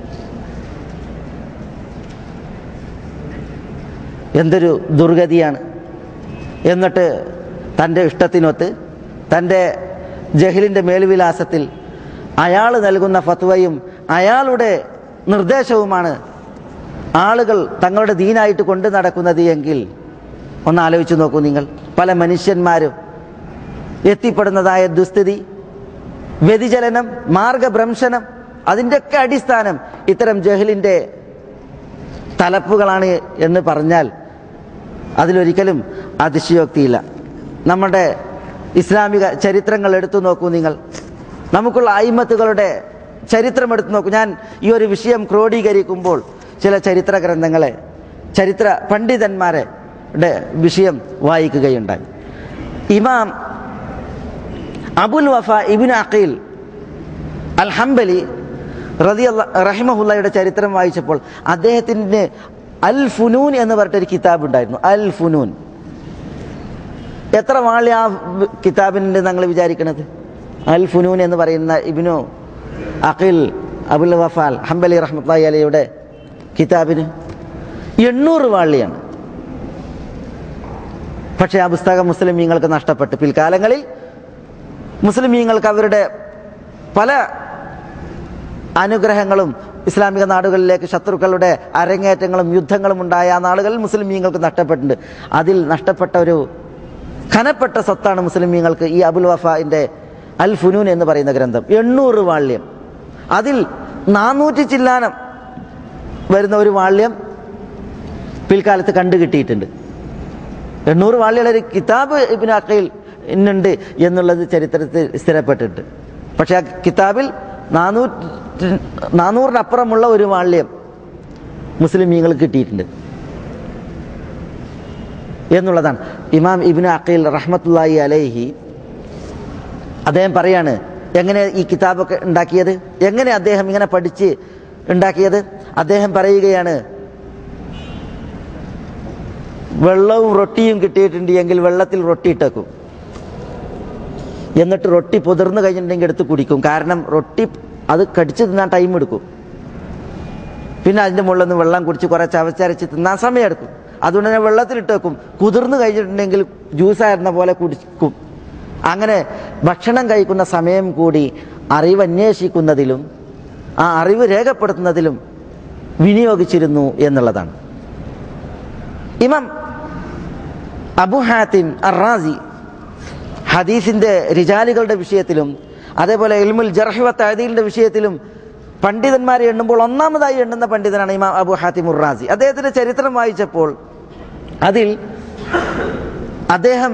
എന്തൊരു ദുർഗതിയാണ് എന്നിട്ട് തൻ്റെ ഇഷ്ടത്തിനൊത്ത് തൻ്റെ ജഹിലിൻ്റെ മേൽവിലാസത്തിൽ അയാൾ നൽകുന്ന ഫത്വയും അയാളുടെ നിർദ്ദേശവുമാണ് ആളുകൾ തങ്ങളുടെ ദീനായിട്ട് കൊണ്ടു നടക്കുന്നത് എങ്കിൽ ഒന്ന് ആലോചിച്ച് നോക്കൂ നിങ്ങൾ പല മനുഷ്യന്മാരും എത്തിപ്പെടുന്നതായ ദുസ്ഥിതി വ്യതിചലനം മാർഗഭ്രംശനം അതിൻ്റെയൊക്കെ അടിസ്ഥാനം ഇത്തരം ജഹലിൻ്റെ തലപ്പുകളാണ് എന്ന് പറഞ്ഞാൽ അതിലൊരിക്കലും അതിശയോക്തിയില്ല നമ്മുടെ ഇസ്ലാമിക ചരിത്രങ്ങൾ എടുത്തു നോക്കൂ നിങ്ങൾ നമുക്കുള്ള അയിമത്തുകളുടെ ചരിത്രം എടുത്തു നോക്കൂ ഞാൻ ഈ ഒരു വിഷയം ക്രോഡീകരിക്കുമ്പോൾ ചില ചരിത്ര ഗ്രന്ഥങ്ങളെ ചരിത്ര പണ്ഡിതന്മാരെ ടെ വിഷയം വായിക്കുകയുണ്ടായി ഇമാം അബുൽ വഫ ഇബിൻ അഖീൽ അൽ ഹംബലി റതി റഹിമഹുല്ലയുടെ ചരിത്രം വായിച്ചപ്പോൾ അദ്ദേഹത്തിന് അൽ ഫുനൂൻ എന്ന് പറഞ്ഞിട്ടൊരു കിതാബ് ഉണ്ടായിരുന്നു അൽ ഫുനൂൻ എത്ര വാളി ആ കിതാബിനുണ്ട് നിങ്ങൾ വിചാരിക്കണത് അൽ ഫുനൂൻ എന്ന് പറയുന്ന ഇബിനു അഖിൽ അബുൽ വഫാൽ ഹംബലി റഹ്മത്ത് അലിയുടെ കിതാബിന് എണ്ണൂറ് വാളിയാണ് പക്ഷേ ആ പുസ്തകം മുസ്ലിമീങ്ങൾക്ക് നഷ്ടപ്പെട്ടു പിൽക്കാലങ്ങളിൽ മുസ്ലിമീങ്ങൾക്ക് അവരുടെ പല അനുഗ്രഹങ്ങളും ഇസ്ലാമിക നാടുകളിലേക്ക് ശത്രുക്കളുടെ അരങ്ങേറ്റങ്ങളും യുദ്ധങ്ങളും ഉണ്ടായ ആ നാളുകളിൽ മുസ്ലിമീങ്ങൾക്ക് നഷ്ടപ്പെട്ടിട്ടുണ്ട് അതിൽ നഷ്ടപ്പെട്ട ഒരു ഖനപ്പെട്ട സ്വത്താണ് മുസ്ലിമീങ്ങൾക്ക് ഈ അബുൽ വഫാന്റെ അൽ ഫുനൂൻ എന്ന് പറയുന്ന ഗ്രന്ഥം എണ്ണൂറ് വാള്യം അതിൽ നാനൂറ്റി ചില്ലാനം വരുന്ന ഒരു വാള്യം പിൽക്കാലത്ത് കണ്ടു കിട്ടിയിട്ടുണ്ട് എണ്ണൂറ് വാള്യുള്ള ഒരു കിതാബ് ഇബിൻ അക്കയിൽ ഇന്നുണ്ട് എന്നുള്ളത് ചരിത്രത്തിൽ സ്ഥിരപ്പെട്ടിട്ട് പക്ഷെ ആ കിതാബിൽ നാനൂറ്റി നാനൂറിനപ്പുറമുള്ള ഒരു മാള്യം മുസ്ലിമീങ്ങൾ കിട്ടിയിട്ടുണ്ട് എന്നുള്ളതാണ് ഇമാം ഇബിന് അഖീൽ റഹ്മത്തുല്ലാഹി അലൈഹി അദ്ദേഹം പറയാണ് എങ്ങനെ ഈ കിതാബൊക്കെ ഉണ്ടാക്കിയത് എങ്ങനെ അദ്ദേഹം ഇങ്ങനെ പഠിച്ച് ഉണ്ടാക്കിയത് അദ്ദേഹം പറയുകയാണ് വെള്ളവും റൊട്ടിയും കിട്ടിയിട്ടുണ്ട് എങ്കിൽ വെള്ളത്തിൽ റൊട്ടി ഇട്ടേക്കും എന്നിട്ട് റൊട്ടി പുതിർന്നു കഴിഞ്ഞിട്ടുണ്ടെങ്കിൽ എടുത്ത് കുടിക്കും കാരണം റൊട്ടി അത് കടിച്ച് തിന്നാൻ ടൈം എടുക്കും പിന്നെ അതിൻ്റെ മുകളിൽ നിന്ന് വെള്ളം കുടിച്ച് കുറേ ചവച്ചരച്ച് തിന്നാൻ സമയമെടുക്കും അതുകൊണ്ട് തന്നെ വെള്ളത്തിലിട്ട് വെക്കും കുതിർന്നു കഴിഞ്ഞിട്ടുണ്ടെങ്കിൽ ജ്യൂസായിരുന്ന പോലെ കുടിക്കും അങ്ങനെ ഭക്ഷണം കഴിക്കുന്ന സമയം കൂടി അറിവ് അന്വേഷിക്കുന്നതിലും ആ അറിവ് രേഖപ്പെടുത്തുന്നതിലും വിനിയോഗിച്ചിരുന്നു എന്നുള്ളതാണ് ഇമാം അബു ഹാത്തിം അറാസി ഹദീസിന്റെ റിജാലികളുടെ വിഷയത്തിലും അതേപോലെ ഇൽമുൽ ജർഹിവ തഅദീലിന്റെ വിഷയത്തിലും പണ്ഡിതന്മാരെ എണ്ണുമ്പോൾ ഒന്നാമതായി എണ്ണുന്ന പണ്ഡിതനാണ് ഇമാം അബു ഹാത്തിം ഉറാസി അദ്ദേഹത്തിന്റെ ചരിത്രം വായിച്ചപ്പോൾ അതിൽ അദ്ദേഹം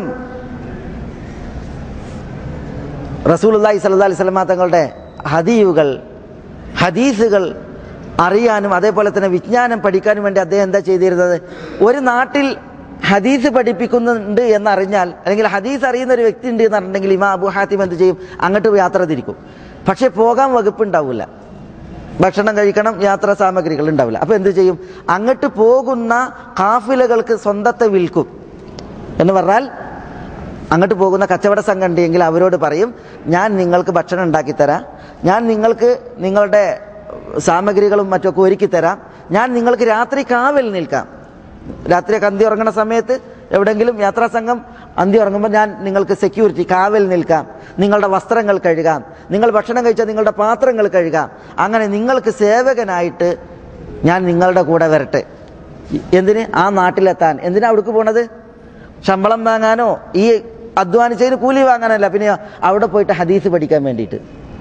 റസൂലുള്ളാഹി സ്വല്ലല്ലാഹി അലൈഹി വസല്ലമ തങ്ങളുടെ ഹദീയുകൾ ഹദീസുകൾ അറിയാനും അതേപോലെ തന്നെ വിജ്ഞാനം പഠിക്കാനും വേണ്ടി അദ്ദേഹം എന്താ ചെയ്തിരുന്നത് ഒരു നാട്ടിൽ ഹദീസ് പഠിപ്പിക്കുന്നുണ്ട് എന്നറിഞ്ഞാൽ അല്ലെങ്കിൽ ഹദീസ് അറിയുന്ന ഒരു വ്യക്തി ഉണ്ട് എന്ന് പറഞ്ഞിട്ടുണ്ടെങ്കിൽ ഇമാ അബു ഹാത്തിം എന്ത് ചെയ്യും അങ്ങോട്ട് യാത്ര തിരിക്കും പക്ഷെ പോകാൻ വകുപ്പുണ്ടാവില്ല ഭക്ഷണം കഴിക്കണം യാത്രാ സാമഗ്രികൾ ഉണ്ടാവില്ല അപ്പൊ എന്ത് ചെയ്യും അങ്ങോട്ട് പോകുന്ന കാഫിലകൾക്ക് സ്വന്തത്തെ വിൽക്കും എന്ന് പറഞ്ഞാൽ അങ്ങോട്ട് പോകുന്ന കച്ചവട സംഘം ഉണ്ടെങ്കിൽ അവരോട് പറയും ഞാൻ നിങ്ങൾക്ക് ഭക്ഷണം ഉണ്ടാക്കി തരാം ഞാൻ നിങ്ങൾക്ക് നിങ്ങളുടെ സാമഗ്രികളും മറ്റൊക്കെ ഒരുക്കി തരാം ഞാൻ നിങ്ങൾക്ക് രാത്രി കാവൽ നിൽക്കാം രാത്രിയൊക്കെ അന്തി ഉറങ്ങുന്ന സമയത്ത് എവിടെയെങ്കിലും യാത്രാ സംഘം അന്തി ഉറങ്ങുമ്പോൾ ഞാൻ നിങ്ങൾക്ക് സെക്യൂരിറ്റി കാവൽ നിൽക്കാം നിങ്ങളുടെ വസ്ത്രങ്ങൾ കഴുകാം നിങ്ങൾ ഭക്ഷണം കഴിച്ചാൽ നിങ്ങളുടെ പാത്രങ്ങൾ കഴുകാം അങ്ങനെ നിങ്ങൾക്ക് സേവകനായിട്ട് ഞാൻ നിങ്ങളുടെ കൂടെ വരട്ടെ എന്തിന് ആ നാട്ടിലെത്താൻ എന്തിനാ അവിടേക്ക് പോണത് ശമ്പളം വാങ്ങാനോ ഈ അധ്വാനിച്ചതിന് കൂലി വാങ്ങാനല്ല പിന്നെ അവിടെ പോയിട്ട് ഹദീസ് പഠിക്കാൻ വേണ്ടിയിട്ട്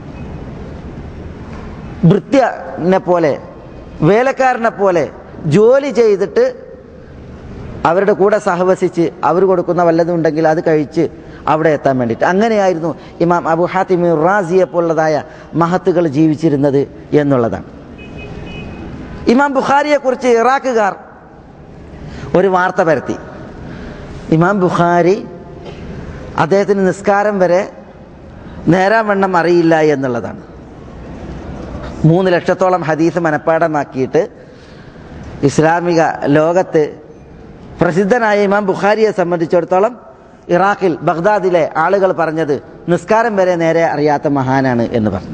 ഭൃത്യനെ പോലെ വേലക്കാരനെ പോലെ ജോലി ചെയ്തിട്ട് അവരുടെ കൂടെ സഹവസിച്ച് അവർ കൊടുക്കുന്ന വല്ലതും ഉണ്ടെങ്കിൽ അത് കഴിച്ച് അവിടെ എത്താൻ വേണ്ടിയിട്ട് അങ്ങനെയായിരുന്നു ഇമാം അബു ഹാത്തിമി റാസിയെ പോലുള്ളതായ മഹത്തുകൾ ജീവിച്ചിരുന്നത് എന്നുള്ളതാണ് ഇമാം ബുഖാരിയെക്കുറിച്ച് ഇറാഖുകാർ ഒരു വാർത്ത പരത്തി ഇമാം ബുഖാരി അദ്ദേഹത്തിന് നിസ്കാരം വരെ നേരാവണ്ണം അറിയില്ല എന്നുള്ളതാണ് മൂന്ന് ലക്ഷത്തോളം ഹദീസ് മനഃപ്പാടമാക്കിയിട്ട് ഇസ്ലാമിക ലോകത്ത് പ്രസിദ്ധനായ ഇമാം ബുഖാരിയെ സംബന്ധിച്ചിടത്തോളം ഇറാഖിൽ ബഗ്ദാദിലെ ആളുകൾ പറഞ്ഞത് നിസ്കാരം വരെ നേരെ അറിയാത്ത മഹാനാണ് എന്ന് പറഞ്ഞു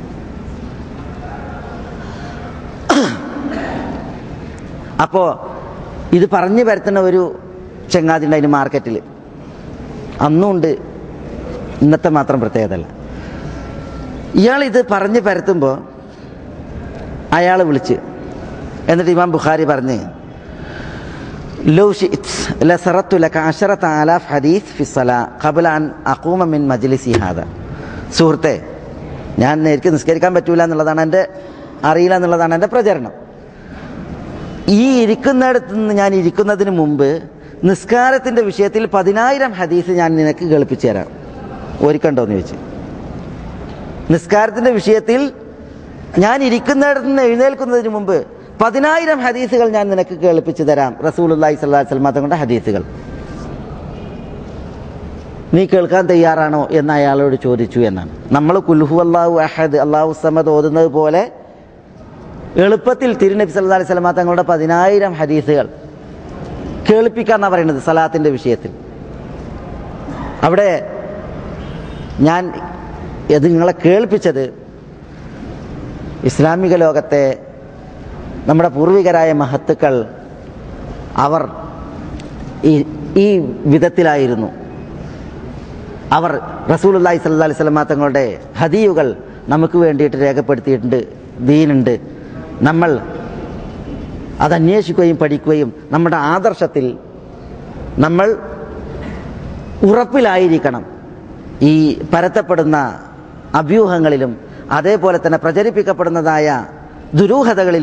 അപ്പോ ഇത് പറഞ്ഞു പരത്തുന്ന ഒരു ചെങ്ങാതി ഉണ്ട് അതിന് മാർക്കറ്റിൽ അന്നും ഉണ്ട് ഇന്നത്തെ മാത്രം പ്രത്യേകതല്ല ഇയാൾ ഇത് പറഞ്ഞു പരത്തുമ്പോൾ അയാൾ വിളിച്ച് എന്നിട്ട് ഇമാം ബുഖാരി പറഞ്ഞ് ലോ ഷിഇത് ലസറത്തു ലക അശറത ആലാഫ് ഹദീസ് ഫി സ്വലാ ഖബല അൻ അഖൂമ മിൻ മജ്ലിസി ഹാദ സുഹൃത്തെ ഞാൻ എനിക്ക് നിസ്കരിക്കാൻ പറ്റൂല എന്നുള്ളതാണ് എൻ്റെ അറിയില്ല എന്നുള്ളതാണ് എൻ്റെ പ്രചരണം ഈ ഇരിക്കുന്നിടത്ത് നിന്ന് ഞാൻ ഇരിക്കുന്നതിന് മുമ്പ് നിസ്കാരത്തിൻ്റെ വിഷയത്തിൽ പതിനായിരം ഹദീസ് ഞാൻ നിനക്ക് കേൾപ്പിച്ചു തരാം ഒരുക്കണ്ടോന്ന് ചോദിച്ചു നിസ്കാരത്തിൻ്റെ വിഷയത്തിൽ ഞാൻ ഇരിക്കുന്നിടത്ത് നിന്ന് എഴുന്നേൽക്കുന്നതിന് മുമ്പ് പതിനായിരം ഹദീസുകൾ ഞാൻ നിനക്ക് കേൾപ്പിച്ചു തരാം റസൂലുല്ലാഹി സ്വല്ലല്ലാഹി വസല്ലം തങ്ങളുടെ ഹദീസുകൾ നീ കേൾക്കാൻ തയ്യാറാണോ എന്ന് അയാളോട് ചോദിച്ചു എന്നാണ് നമ്മൾ കുൽഹു അള്ളാഹു അഹദ് അള്ളാഹു സമദ് ഓതുന്നത് പോലെ എളുപ്പത്തിൽ തിരുനബി സല്ലല്ലാഹി അലൈഹി വസല്ലം തങ്ങളുടെ പതിനായിരം ഹദീസുകൾ കേൾപ്പിക്കാന്നാണ് പറയുന്നത് സലാത്തിന്റെ വിഷയത്തിൽ അവിടെ ഞാൻ ഇത് നിങ്ങളെ കേൾപ്പിച്ചത് ഇസ്ലാമിക ലോകത്തെ നമ്മുടെ പൂർവികരായ മഹത്തുക്കൾ അവർ ഈ ഈ വിധത്തിലായിരുന്നു അവർ റസൂലുല്ലാഹി സ്വല്ലല്ലാഹി അലൈഹി വസല്ലം തങ്ങളുടെ ഹദീയുകൾ നമുക്ക് വേണ്ടിയിട്ട് രേഖപ്പെടുത്തിയിട്ടുണ്ട് ദീനുണ്ട് നമ്മൾ അത് അന്വേഷിക്കുകയും പഠിക്കുകയും നമ്മുടെ ആദർശത്തിൽ നമ്മൾ ഉറപ്പിലായിരിക്കണം ഈ പരത്തപ്പെടുന്ന അഭ്യൂഹങ്ങളിലും അതേപോലെ തന്നെ പ്രചരിപ്പിക്കപ്പെടുന്നതായ ദുരൂഹതകളിലും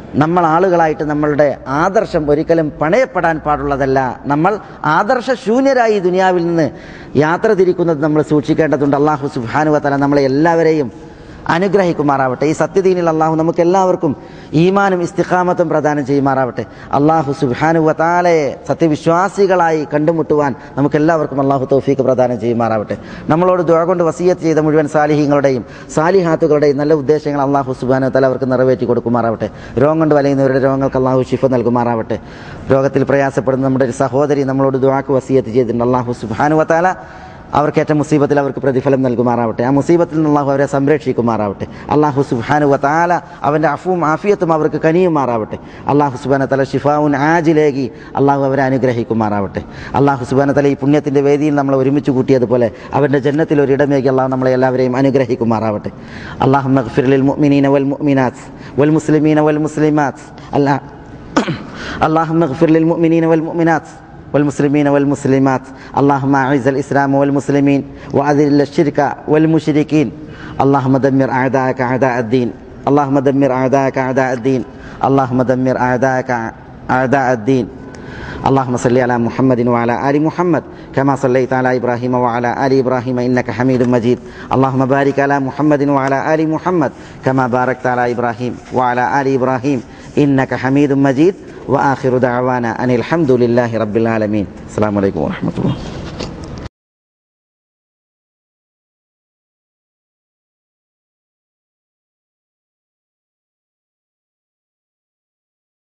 നമ്മൾ ആളുകളായിട്ട് നമ്മളുടെ ആദർശം ഒരിക്കലും പണയപ്പെടാൻ പാടുള്ളതല്ല നമ്മൾ ആദർശ ശൂന്യരായി ഈ ദുനിയാവിൽ നിന്ന് യാത്ര തിരിക്കുന്നത് നമ്മൾ സൂക്ഷിക്കേണ്ടതുണ്ട് അള്ളാഹു സുബാനുവത്തല നമ്മളെ എല്ലാവരെയും അനുഗ്രഹിക്കുമാറാവട്ടെ ഈ സത്യദീനിൽ അള്ളാഹു നമുക്ക് എല്ലാവർക്കും ഈമാനും ഇസ്തിഖാമത്തും പ്രദാനം ചെയ്യുമാറാവട്ടെ അള്ളാഹു സുബാനുവത്താലയെ സത്യവിശ്വാസികളായി കണ്ടുമുട്ടുവാൻ നമുക്ക് എല്ലാവർക്കും അള്ളാഹു തൗഫീക്ക് പ്രദാനം ചെയ്യുമാറാവട്ടെ നമ്മളോട് ദുഴ കൊണ്ട് വസീയത്ത് ചെയ്ത മുഴുവൻ സാലിഹീങ്ങളുടെയും സാലിഹാത്തുകളുടെയും നല്ല ഉദ്ദേശങ്ങൾ അള്ളാഹു സുബാനു തല അവർക്ക് നിറവേറ്റി കൊടുക്കുമാറാവട്ടെ രോഗം കൊണ്ട് വലയുന്നവരുടെ രോഗങ്ങൾക്ക് അള്ളാഹു ശിഫ നൽകുമാറാവട്ടെ രോഗത്തിൽ പ്രയാസപ്പെടുന്ന നമ്മുടെ ഒരു സഹോദരി നമ്മളോട് ദുവാക്ക് വസീയത്ത് ചെയ്തിട്ടുണ്ട് അള്ളാഹു സുബാനു വത്താല അവർക്കേറ്റ മുസീബത്തിൽ അവർക്ക് പ്രതിഫലം നൽകുമാറാവട്ടെ ആ മുസീബത്തിൽ നിന്ന് അള്ളാഹു അവരെ സംരക്ഷിക്കുമാറാവട്ടെ അള്ളാഹു സുബാനു വത്താല അവൻ്റെ അഫുവും ആഫിയത്തും അവർക്ക് കനിയുമാറാവട്ടെ അള്ളാഹു സുബാന തല ഷിഫാവുൻ ആജിലേകി അള്ളാഹു അവരെ അനുഗ്രഹിക്കുമാറാവട്ടെ അള്ളാഹു സുബാന തല ഈ പുണ്യത്തിൻ്റെ വേദിയിൽ നമ്മൾ ഒരുമിച്ച് കൂട്ടിയതുപോലെ അവൻ്റെ ജന്നത്തിൽ ഒരു ഇടമേകി അള്ളാഹു നമ്മളെ എല്ലാവരെയും അനുഗ്രഹിക്കുമാറാവട്ടെ അള്ളാഹു മഗ്ഫിറിൽ മുഅ്മിനീന വൽ മുഅ്മിനാത്ത് വൽ മുസ്ലിമീന വൽ മുസ്ലിമാത്ത് അല്ലാ اللهم اغفر للمؤمنين والمؤمنات والمسلمين والمسلمات اللهم أعز الإسلام والمسلمين وأذل الشرك والمشركين اللهم دمر أعداءك أعداء الدين اللهم دمر أعداءك أعداء الدين اللهم دمر أعداءك أعداء الدين اللهم صل على محمد وعلى آل محمد كما صليت على إبراهيم وعلى آل إبراهيم إنك حميد مجيد اللهم بارك على محمد وعلى آل محمد كما باركت على إبراهيم وعلى آل إبراهيم إنك حميد مجيد وآخر دعوانا أن الحمد لله رب العالمين السلام عليكم ورحمة الله